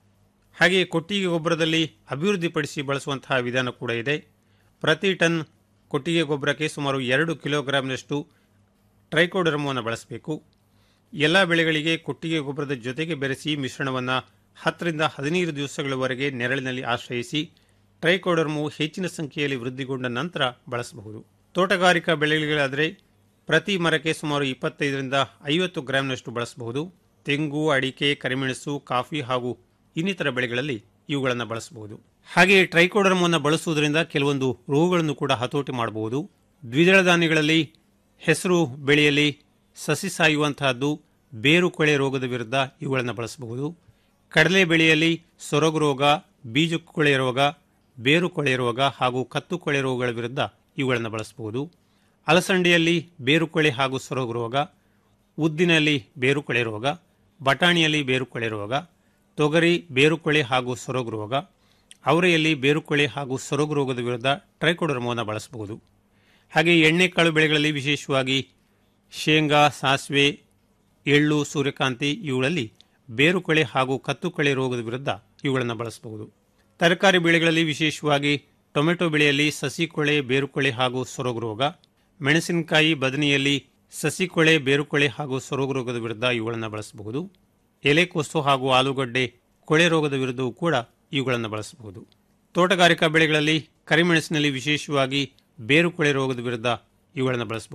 Speaker 17: ಹಾಗೆಯೇ ಕೊಟ್ಟಿಗೆ ಗೊಬ್ಬರದಲ್ಲಿ ಅಭಿವೃದ್ಧಿಪಡಿಸಿ ಬಳಸುವಂತಹ ವಿಧಾನ ಕೂಡ ಇದೆ ಪ್ರತಿ ಟನ್ ಕೊಟ್ಟಿಗೆ ಗೊಬ್ಬರಕ್ಕೆ ಸುಮಾರು ಎರಡು ಕಿಲೋಗ್ರಾಂನಷ್ಟು ಟ್ರೈಕೋಡರ್ಮವನ್ನು ಬಳಸಬೇಕು ಎಲ್ಲ ಬೆಳೆಗಳಿಗೆ ಕೊಟ್ಟಿಗೆ ಗೊಬ್ಬರದ ಜೊತೆಗೆ ಬೆರೆಸಿ ಮಿಶ್ರಣವನ್ನು ಹತ್ತರಿಂದ ಹದಿನೈದು ದಿವಸಗಳವರೆಗೆ ನೆರಳಿನಲ್ಲಿ ಆಶ್ರಯಿಸಿ ಟ್ರೈಕೋಡರ್ಮವು ಹೆಚ್ಚಿನ ಸಂಖ್ಯೆಯಲ್ಲಿ ವೃದ್ಧಿಗೊಂಡ ನಂತರ ಬಳಸಬಹುದು ತೋಟಗಾರಿಕಾ ಬೆಳೆಗಳಾದರೆ ಪ್ರತಿ ಮರಕ್ಕೆ ಸುಮಾರು ಇಪ್ಪತ್ತೈದರಿಂದ ಐವತ್ತು ಗ್ರಾಂನಷ್ಟು ಬಳಸಬಹುದು ತೆಂಗು ಅಡಿಕೆ ಕರಿಮೆಣಸು ಕಾಫಿ ಹಾಗೂ ಇನ್ನಿತರ ಬೆಳೆಗಳಲ್ಲಿ ಇವುಗಳನ್ನು ಬಳಸಬಹುದು ಹಾಗೆಯೇ ಟ್ರೈಕೋಡರ್ಮವನ್ನು ಬಳಸುವುದರಿಂದ ಕೆಲವೊಂದು ರೋಗಗಳನ್ನು ಕೂಡ ಹತೋಟಿ ಮಾಡಬಹುದು ದ್ವಿದಳ ಧಾನ್ಯಗಳಲ್ಲಿ ಹೆಸರು ಬೆಳೆಯಲ್ಲಿ ಸಸಿ ಸಾಯುವಂತಹದ್ದು ಬೇರು ಕೊಳೆ ರೋಗದ ವಿರುದ್ಧ ಇವುಗಳನ್ನು ಬಳಸಬಹುದು ಕಡಲೆ ಬೆಳೆಯಲ್ಲಿ ಸೊರಗು ರೋಗ ಬೀಜ ಕೊಳೆ ರೋಗ ಬೇರು ಕೊಳೆ ರೋಗ ಹಾಗೂ ಕತ್ತು ಕೊಳೆ ರೋಗಗಳ ವಿರುದ್ಧ ಇವುಗಳನ್ನು ಬಳಸಬಹುದು ಅಲಸಂಡೆಯಲ್ಲಿ ಬೇರು ಕೊಳೆ ಹಾಗೂ ಸೊರಗು ರೋಗ ಉದ್ದಿನಲ್ಲಿ ಬೇರು ಕೊಳೆ ರೋಗ ಬಟಾಣಿಯಲ್ಲಿ ಬೇರು ಕೊಳೆ ರೋಗ ತೊಗರಿ ಬೇರುಕೊಳೆ ಹಾಗೂ ಸೊರಗು ರೋಗ ಅವರೆಯಲ್ಲಿ ಬೇರುಕೊಳೆ ಹಾಗೂ ಸೊರಗು ರೋಗದ ವಿರುದ್ಧ ಟ್ರೈಕೋಡರ್ಮವನ್ನು ಬಳಸಬಹುದು ಹಾಗೆ ಎಣ್ಣೆಕಾಳು ಬೆಳೆಗಳಲ್ಲಿ ವಿಶೇಷವಾಗಿ ಶೇಂಗಾ ಸಾಸಿವೆ ಎಳ್ಳು ಸೂರ್ಯಕಾಂತಿ ಇವುಗಳಲ್ಲಿ ಬೇರುಕೊಳೆ ಹಾಗೂ ಕತ್ತುಕೊಳೆ ರೋಗದ ವಿರುದ್ಧ ಇವುಗಳನ್ನು ಬಳಸಬಹುದು ತರಕಾರಿ ಬೆಳೆಗಳಲ್ಲಿ ವಿಶೇಷವಾಗಿ ಟೊಮೆಟೊ ಬೆಳೆಯಲ್ಲಿ ಸಸಿಕೊಳೆ ಬೇರುಕೊಳೆ ಹಾಗೂ ಸೊರಗು ರೋಗ ಮೆಣಸಿನಕಾಯಿ ಬದನೆಯಲ್ಲಿ ಸಸಿಕೊಳೆ ಬೇರುಕೊಳೆ ಹಾಗೂ ಸೊರಗು ರೋಗದ ವಿರುದ್ಧ ಇವುಗಳನ್ನು ಬಳಸಬಹುದು ಎಲೆಕೋಸು ಹಾಗೂ ಆಲೂಗಡ್ಡೆ ಕೊಳೆ ರೋಗದ ವಿರುದ್ಧವೂ ಕೂಡ ಇವುಗಳನ್ನು ಬಳಸಬಹುದು ತೋಟಗಾರಿಕಾ ಬೆಳೆಗಳಲ್ಲಿ ಕರಿಮೆಣಸಿನಲ್ಲಿ ವಿಶೇಷವಾಗಿ ಬೇರುಕೊಳೆ ರೋಗದ ವಿರುದ್ಧ ಇವುಗಳನ್ನು ಬಳಸಬಹುದು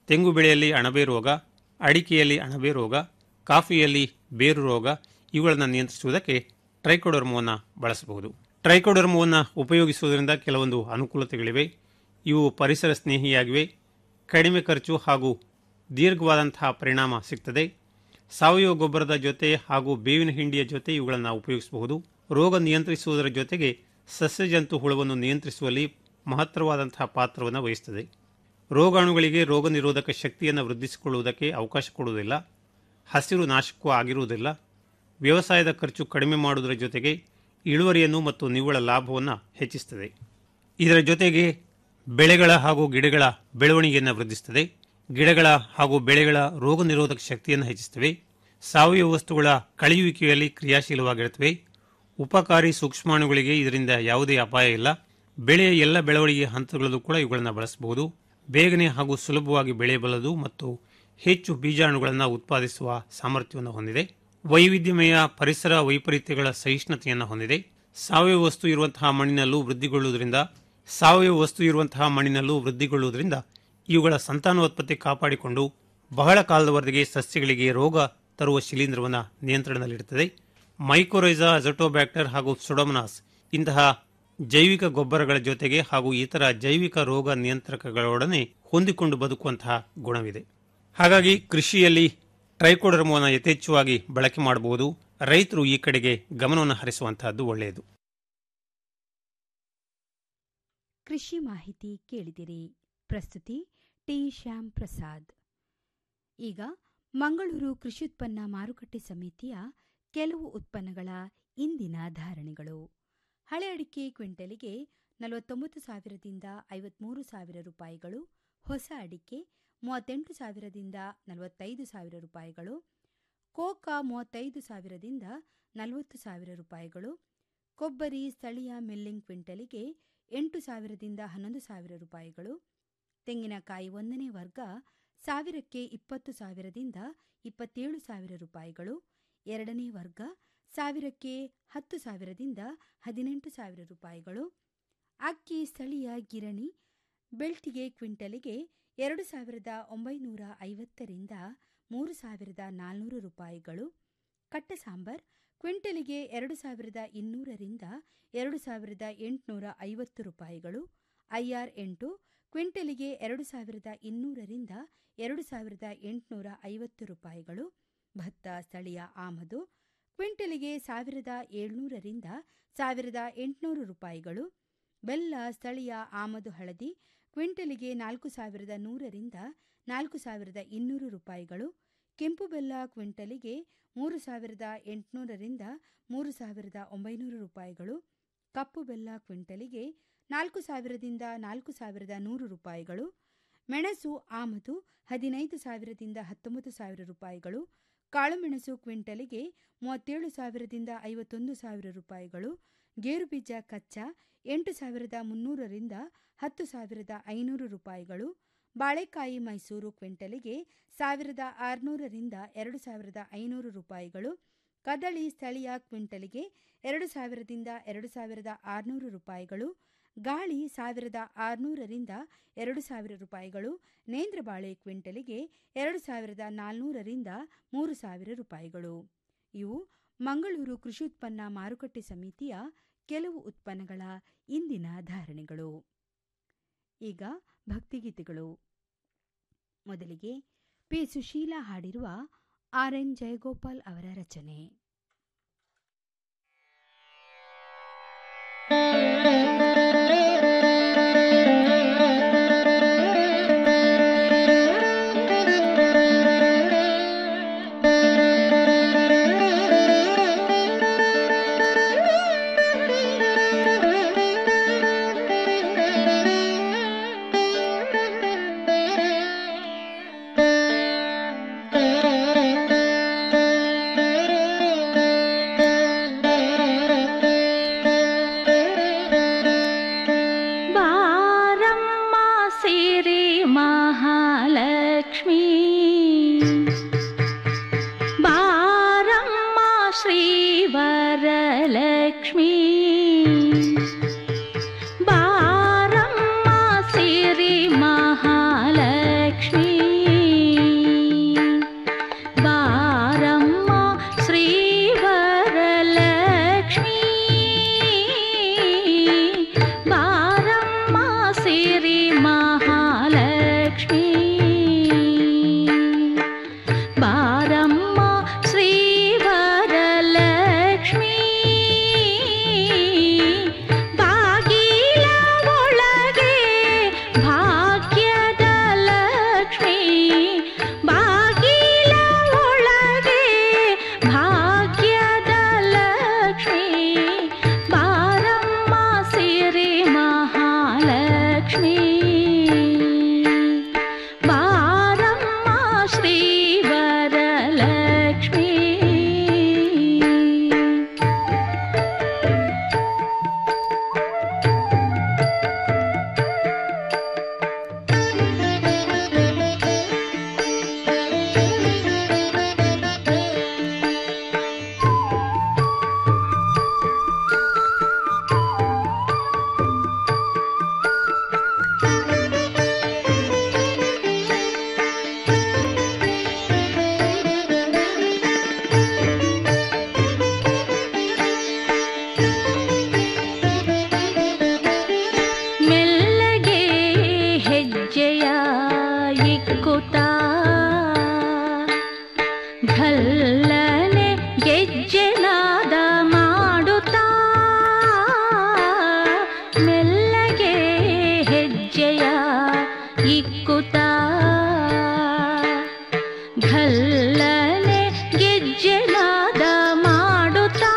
Speaker 17: ತೆಂಗು ಬೆಳೆಯಲ್ಲಿ ಅಣಬೆ ರೋಗ ಅಡಿಕೆಯಲ್ಲಿ ಅಣಬೆ ರೋಗ ಕಾಫಿಯಲ್ಲಿ ಬೇರು ರೋಗ ಇವುಗಳನ್ನು ನಿಯಂತ್ರಿಸುವುದಕ್ಕೆ ಟ್ರೈಕೋಡರ್ಮೋವನ್ನು ಬಳಸಬಹುದು ಟ್ರೈಕೋಡರ್ಮೋವನ್ನು ಉಪಯೋಗಿಸುವುದರಿಂದ ಕೆಲವೊಂದು ಅನುಕೂಲತೆಗಳಿವೆ ಇವು ಪರಿಸರ ಸ್ನೇಹಿಯಾಗಿವೆ ಕಡಿಮೆ ಖರ್ಚು ಹಾಗೂ ದೀರ್ಘವಾದಂತಹ ಪರಿಣಾಮ ಸಿಗ್ತದೆ ಸಾವಯವ ಗೊಬ್ಬರದ ಜೊತೆ ಹಾಗೂ ಬೇವಿನ ಹಿಂಡಿಯ ಜೊತೆ ಇವುಗಳನ್ನು ಉಪಯೋಗಿಸಬಹುದು ರೋಗ ನಿಯಂತ್ರಿಸುವುದರ ಜೊತೆಗೆ ಸಸ್ಯಜಂತು ಹುಳವನ್ನು ನಿಯಂತ್ರಿಸುವಲ್ಲಿ ಮಹತ್ತರವಾದಂತಹ ಪಾತ್ರವನ್ನು ವಹಿಸುತ್ತದೆ ರೋಗಾಣುಗಳಿಗೆ ರೋಗ ನಿರೋಧಕ ಶಕ್ತಿಯನ್ನು ವೃದ್ಧಿಸಿಕೊಳ್ಳುವುದಕ್ಕೆ ಅವಕಾಶ ಕೊಡುವುದಿಲ್ಲ ಹಸಿರು ನಾಶಕ್ಕೂ ಆಗಿರುವುದಿಲ್ಲ ವ್ಯವಸಾಯದ ಖರ್ಚು ಕಡಿಮೆ ಮಾಡುವುದರ ಜೊತೆಗೆ ಇಳುವರಿಯನ್ನು ಮತ್ತು ನಿವ್ವಳ ಲಾಭವನ್ನು ಹೆಚ್ಚಿಸುತ್ತದೆ ಇದರ ಜೊತೆಗೆ ಬೆಳೆಗಳ ಹಾಗೂ ಗಿಡಗಳ ಬೆಳವಣಿಗೆಯನ್ನು ವೃದ್ಧಿಸುತ್ತದೆ ಗಿಡಗಳ ಹಾಗೂ ಬೆಳೆಗಳ ರೋಗ ನಿರೋಧಕ ಶಕ್ತಿಯನ್ನು ಹೆಚ್ಚಿಸುತ್ತವೆ ಸಾವಯವ ವಸ್ತುಗಳ ಕಳೆಯುವಿಕೆಯಲ್ಲಿ ಕ್ರಿಯಾಶೀಲವಾಗಿರುತ್ತವೆ ಉಪಕಾರಿ ಸೂಕ್ಷ್ಮಾಣುಗಳಿಗೆ ಇದರಿಂದ ಯಾವುದೇ ಅಪಾಯ ಇಲ್ಲ ಬೆಳೆಯ ಎಲ್ಲ ಬೆಳವಣಿಗೆ ಹಂತಗಳಲ್ಲೂ ಕೂಡ ಇವುಗಳನ್ನು ಬಳಸಬಹುದು ಬೇಗನೆ ಹಾಗೂ ಸುಲಭವಾಗಿ ಬೆಳೆಯಬಲ್ಲದು ಮತ್ತು ಹೆಚ್ಚು ಬೀಜಾಣುಗಳನ್ನು ಉತ್ಪಾದಿಸುವ ಸಾಮರ್ಥ್ಯವನ್ನು ಹೊಂದಿದೆ ವೈವಿಧ್ಯಮಯ ಪರಿಸರ ವೈಪರೀತ್ಯಗಳ ಸಹಿಷ್ಣುತೆಯನ್ನು ಹೊಂದಿದೆ ಸಾವಯವ ವಸ್ತು ಇರುವಂತಹ ಮಣ್ಣಿನಲ್ಲೂ ವೃದ್ಧಿಗೊಳ್ಳುವುದರಿಂದ ಸಾವಯವ ವಸ್ತು ಇರುವಂತಹ ಮಣ್ಣಿನಲ್ಲೂ ವೃದ್ಧಿಗೊಳ್ಳುವುದರಿಂದ ಇವುಗಳ ಸಂತಾನೋತ್ಪತ್ತಿ ಕಾಪಾಡಿಕೊಂಡು ಬಹಳ ಕಾಲದವರೆಗೆ ಸಸ್ಯಗಳಿಗೆ ರೋಗ ತರುವ ಶಿಲೀಂಧ್ರವನ್ನು ನಿಯಂತ್ರಣದಲ್ಲಿಡುತ್ತದೆ ಮೈಕೋರೈಸಾ ಅಜಟೋಬ್ಯಾಕ್ಟರ್ ಹಾಗೂ ಸುಡೋಮನಾಸ್ ಇಂತಹ ಜೈವಿಕ ಗೊಬ್ಬರಗಳ ಜೊತೆಗೆ ಹಾಗೂ ಇತರ ಜೈವಿಕ ರೋಗ ನಿಯಂತ್ರಕಗಳೊಡನೆ ಹೊಂದಿಕೊಂಡು ಬದುಕುವಂತಹ ಗುಣವಿದೆ ಹಾಗಾಗಿ ಕೃಷಿಯಲ್ಲಿ ಟ್ರೈಕೋಡರ್ಮೋನ ಯಥೇಚ್ಛವಾಗಿ ಬಳಕೆ ಮಾಡಬಹುದು ರೈತರು ಈ ಕಡೆಗೆ ಗಮನವನ್ನು ಹರಿಸುವಂತಹದ್ದು ಒಳ್ಳೆಯದು
Speaker 2: ಕೃಷಿ ಮಾಹಿತಿ ಕೇಳಿದಿರಿ ಪ್ರಸ್ತುತಿ ಟಿ ಶ್ಯಾಮ್ ಪ್ರಸಾದ್ ಈಗ ಮಂಗಳೂರು ಕೃಷಿ ಉತ್ಪನ್ನ ಮಾರುಕಟ್ಟೆ ಸಮಿತಿಯ ಕೆಲವು ಉತ್ಪನ್ನಗಳ ಇಂದಿನ ಧಾರಣೆಗಳು ಹಳೆ ಅಡಿಕೆ ಕ್ವಿಂಟಲಿಗೆ ನಲವತ್ತೊಂಬತ್ತು ಸಾವಿರದಿಂದ ಐವತ್ಮೂರು ಸಾವಿರ ರೂಪಾಯಿಗಳು ಹೊಸ ಅಡಿಕೆ ಮೂವತ್ತೆಂಟು ಸಾವಿರದಿಂದ ನಲವತ್ತೈದು ಸಾವಿರ ರೂಪಾಯಿಗಳು ಕೋಕಾ ಮೂವತ್ತೈದು ಸಾವಿರದಿಂದ ನಲವತ್ತು ಸಾವಿರ ರೂಪಾಯಿಗಳು ಕೊಬ್ಬರಿ ಸ್ಥಳೀಯ ಮಿಲ್ಲಿಂಗ್ ಕ್ವಿಂಟಲಿಗೆ ಎಂಟು ಸಾವಿರದಿಂದ ಹನ್ನೊಂದು ಸಾವಿರ ರೂಪಾಯಿಗಳು ತೆಂಗಿನಕಾಯಿ ಒಂದನೇ ವರ್ಗ ಸಾವಿರಕ್ಕೆ ಇಪ್ಪತ್ತು ಸಾವಿರದಿಂದ ಇಪ್ಪತ್ತೇಳು ಸಾವಿರ ರೂಪಾಯಿಗಳು ಎರಡನೇ ವರ್ಗ ಸಾವಿರಕ್ಕೆ ಹತ್ತು ಸಾವಿರದಿಂದ ಹದಿನೆಂಟು ಸಾವಿರ ರೂಪಾಯಿಗಳು ಅಕ್ಕಿ ಸ್ಥಳೀಯ ಗಿರಣಿ ಬೆಲ್ಟಿಗೆ ಕ್ವಿಂಟಲಿಗೆ ಎರಡು ಸಾವಿರದ ಒಂಬೈನೂರ ಐವತ್ತರಿಂದ ಮೂರು ಸಾವಿರದ ನಾಲ್ನೂರು ರೂಪಾಯಿಗಳು ಕಟ್ಟ ಸಾಂಬಾರ್ ಕ್ವಿಂಟಲಿಗೆ ಎರಡು ಸಾವಿರದ ಇನ್ನೂರರಿಂದ ಎರಡು ಸಾವಿರದ ಎಂಟುನೂರ ಐವತ್ತು ರೂಪಾಯಿಗಳು ಐಆರ್ ಎಂಟು ಕ್ವಿಂಟಲಿಗೆ ಎರಡು ಸಾವಿರದ ಇನ್ನೂರರಿಂದ ಎರಡು ಸಾವಿರದ ಎಂಟುನೂರ ಐವತ್ತು ರೂಪಾಯಿಗಳು ಭತ್ತ ಸ್ಥಳೀಯ ಆಮದು ಕ್ವಿಂಟಲಿಗೆ ಸಾವಿರದ ಏಳ್ನೂರರಿಂದ ಸಾವಿರದ ಎಂಟುನೂರು ರೂಪಾಯಿಗಳು ಬೆಲ್ಲ ಸ್ಥಳೀಯ ಆಮದು ಹಳದಿ ಕ್ವಿಂಟಲಿಗೆ ನಾಲ್ಕು ಸಾವಿರದ ನೂರರಿಂದ ನಾಲ್ಕು ಸಾವಿರದ ಇನ್ನೂರು ರೂಪಾಯಿಗಳು ಕೆಂಪು ಬೆಲ್ಲ ಕ್ವಿಂಟಲಿಗೆ ಮೂರು ಸಾವಿರದ ಎಂಟುನೂರರಿಂದ ಮೂರು ಸಾವಿರದ ಒಂಬೈನೂರು ರೂಪಾಯಿಗಳು ಕಪ್ಪು ಬೆಲ್ಲ ಕ್ವಿಂಟಲಿಗೆ ನಾಲ್ಕು ಸಾವಿರದಿಂದ ನಾಲ್ಕು ಸಾವಿರದ ನೂರು ರೂಪಾಯಿಗಳು ಮೆಣಸು ಆಮದು ಹದಿನೈದು ಸಾವಿರದಿಂದ ಹತ್ತೊಂಬತ್ತು ಸಾವಿರ ರೂಪಾಯಿಗಳು ಕಾಳುಮೆಣಸು ಕ್ವಿಂಟಲಿಗೆ ಮೂವತ್ತೇಳು ಸಾವಿರದಿಂದ ಐವತ್ತೊಂದು ಸಾವಿರ ರೂಪಾಯಿಗಳು ಗೇರುಬೀಜ ಕಚ್ಚಾ ಎಂಟು ಸಾವಿರದ ಮುನ್ನೂರರಿಂದ ಹತ್ತು ಸಾವಿರದ ಐನೂರು ರೂಪಾಯಿಗಳು ಬಾಳೆಕಾಯಿ ಮೈಸೂರು ಕ್ವಿಂಟಲಿಗೆ ಸಾವಿರದ ಆರುನೂರರಿಂದ ಎರಡು ಸಾವಿರದ ಐನೂರು ರೂಪಾಯಿಗಳು ಕದಳಿ ಸ್ಥಳೀಯ ಕ್ವಿಂಟಲಿಗೆ ಎರಡು ಸಾವಿರದಿಂದ ಎರಡು ಸಾವಿರದ ಆರುನೂರು ರೂಪಾಯಿಗಳು ಗಾಳಿ ಸಾವಿರದ ಆರುನೂರರಿಂದ ಎರಡು ಸಾವಿರ ರೂಪಾಯಿಗಳು ನೇಂದ್ರ ಬಾಳೆ ಕ್ವಿಂಟಲಿಗೆ ಎರಡು ಸಾವಿರದ ನಾಲ್ನೂರರಿಂದ ಮೂರು ಸಾವಿರ ರೂಪಾಯಿಗಳು ಇವು ಮಂಗಳೂರು ಕೃಷಿ ಉತ್ಪನ್ನ ಮಾರುಕಟ್ಟೆ ಸಮಿತಿಯ ಕೆಲವು ಉತ್ಪನ್ನಗಳ ಇಂದಿನ ಧಾರಣೆಗಳು ಈಗ ಭಕ್ತಿಗೀತೆಗಳು ಮೊದಲಿಗೆ ಪಿ ಸುಶೀಲಾ ಹಾಡಿರುವ ಆರ್ ಎನ್ ಜಯಗೋಪಾಲ್ ಅವರ ರಚನೆ
Speaker 18: Thank you. ಘಲ್ಲನೆ ಗೆಜ್ಜೆನಾದ ಮಾಡುತ್ತಾ ಮೆಲ್ಲಗೆ ಹೆಜ್ಜೆಯ ಇಕ್ಕುತ್ತಾ ಘಲ್ಲನೆ ಗೆಜ್ಜೆನಾದ ಮಾಡುತ್ತಾ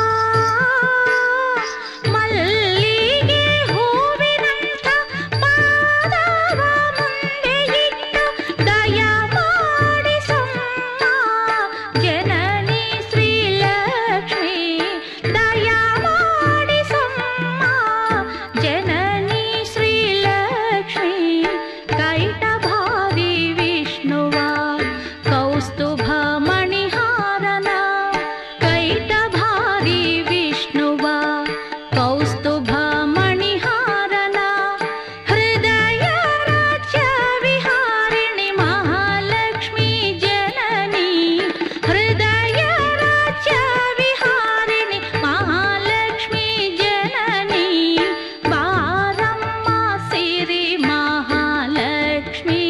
Speaker 18: ಮಲ್ಲಿಗೆ ಹೂವಿನಂಥ ಪಾದವ ಮುಂದೆ ಇಟ್ಟು ದಯ ಮಾಡಿಸಮ್ಮ ಜನನಿ ಶ್ರೀಲಕ್ಷ್ಮಿ ದಯ ಮಾಡಿಸಮ್ಮ ಜನನಿ ಶ್ರೀಲಕ್ಷ್ಮಿ ಕೈಟಭಾರಿ ವಿಷ್ಣುವ ಕೌಸ್ತುಭ ಮಣಿಹಾರನ ಕೈಟಭಾರಿ ವಿಷ್ಣುವ ಕೌಸ್ತುಭ ಮಣಿಹಾರನ ಹೃದಯ ರಾಜ್ಯ ವಿಹಾರಿಣಿ ಮಹಾಲಕ್ಷ್ಮೀ ಜನನಿ ಹೃದಯ ರಾಜ್ಯ ವಿಹಾರಿಣಿ ಮಹಾಲಕ್ಷ್ಮೀ ಜನನಿ ಬಾರಮ್ಮ ಸಿರಿ ಮಹಾಲಕ್ಷ್ಮೀ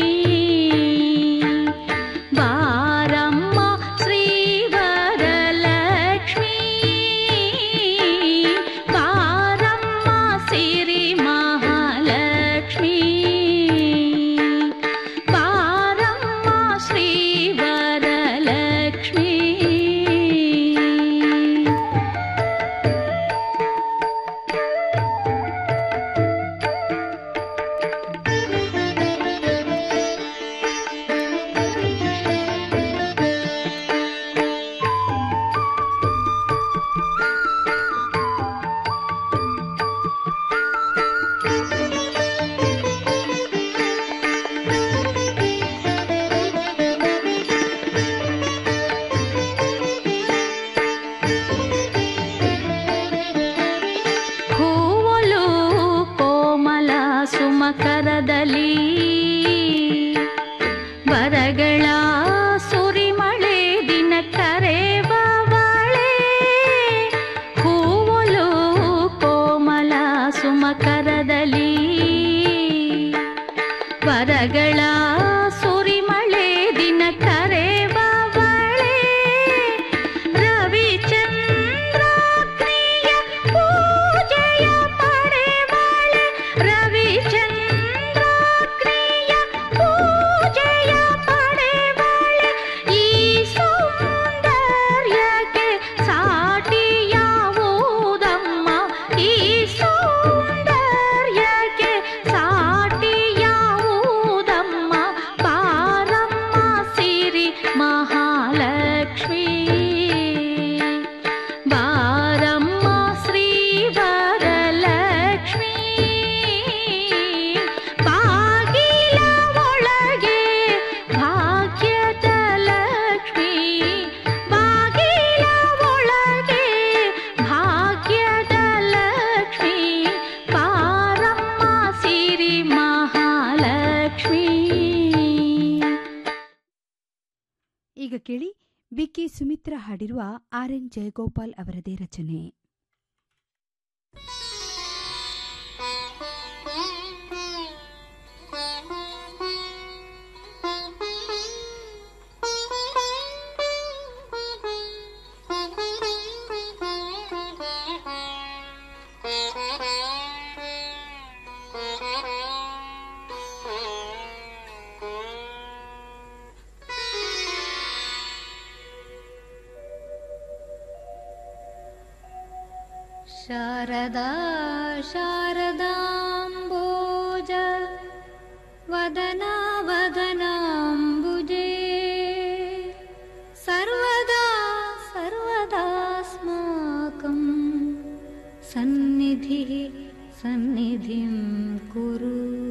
Speaker 18: ಬಾರಮ್ಮ ಶ್ರೀ ವರಲಕ್ಷ್ಮೀ ಬಾರಮ್ಮ ಸಿರಿ ಮಹಾಲಕ್ಷ್ಮೀ ಬಾರಮ್ಮ ಶ್ರೀ ವರಲಕ್ಷ್ಮೀ ಹೂವಲು ಕೋಮಲ ಸುಮಕರದಲ್ಲಿ ಬರಗಳ ಸುರಿಮಳೆ ದಿನ ಕರೆಬವಳೆ ಹೂವಲು ಕೋಮಲ ಸುಮಕರದಲ್ಲಿ ವರಗಳ ಸುರಿಮಳೆ ದಿನ ಕರೆಬವಳೆ ರವಿಚಂದ್ರಾಗ್ನಿಯ ಪೂಜೆಯ ಪಡೆವಳೆ ರವಿಚಂದ್ರಾಗ್ನಿಯ ಪೂಜೆಯ ಪಡೆವಳೆ ಈ ಸೌಂದರ್ಯಕ್ಕೆ ಸಾಟಿಯಾವುದಮ್ಮ ಈ ಸೌಂದರ್ಯಕ್ಕೆ ಸಾಟಿಯಾವುದಮ್ಮ ಪಾರಮ್ಮ ಸಿರಿ ಮಹಾಲಕ್ಷ್ಮೀ ಬಾರಮ್ಮ ಶ್ರೀ ವರಲಕ್ಷ್ಮೀ ಬಾಗಿಲ ಒಳಗೆ ಭಾಗ್ಯದ ಲಕ್ಷ್ಮೀ ಬಾಗಿಲ ಒಳಗೆ ಭಾಗ್ಯದ ಲಕ್ಷ್ಮೀ ಪಾರಮ್ಮ ಸಿರಿ ಮಹಾಲಕ್ಷ್ಮೀ
Speaker 2: ಈಗ ಕೇಳಿ ಬಿಕೆ ಸುಮಿತ್ರಾ ಹಾಡಿರುವ ಆರ್ ಎನ್ ಜಯಗೋಪಾಲ್ ಅವರದೇ ರಚನೆ
Speaker 18: ಶಾರದಾ ಶಾರದಾಂಬೋಜ ವದನಾ ವದನಾಂಬುಜೆ ಸರ್ವದಾ ಸರ್ವದಾಸ್ಮಾಕಂ ಸನ್ನಿಧಿ ಸನ್ನಿಧಿಂ ಕುರು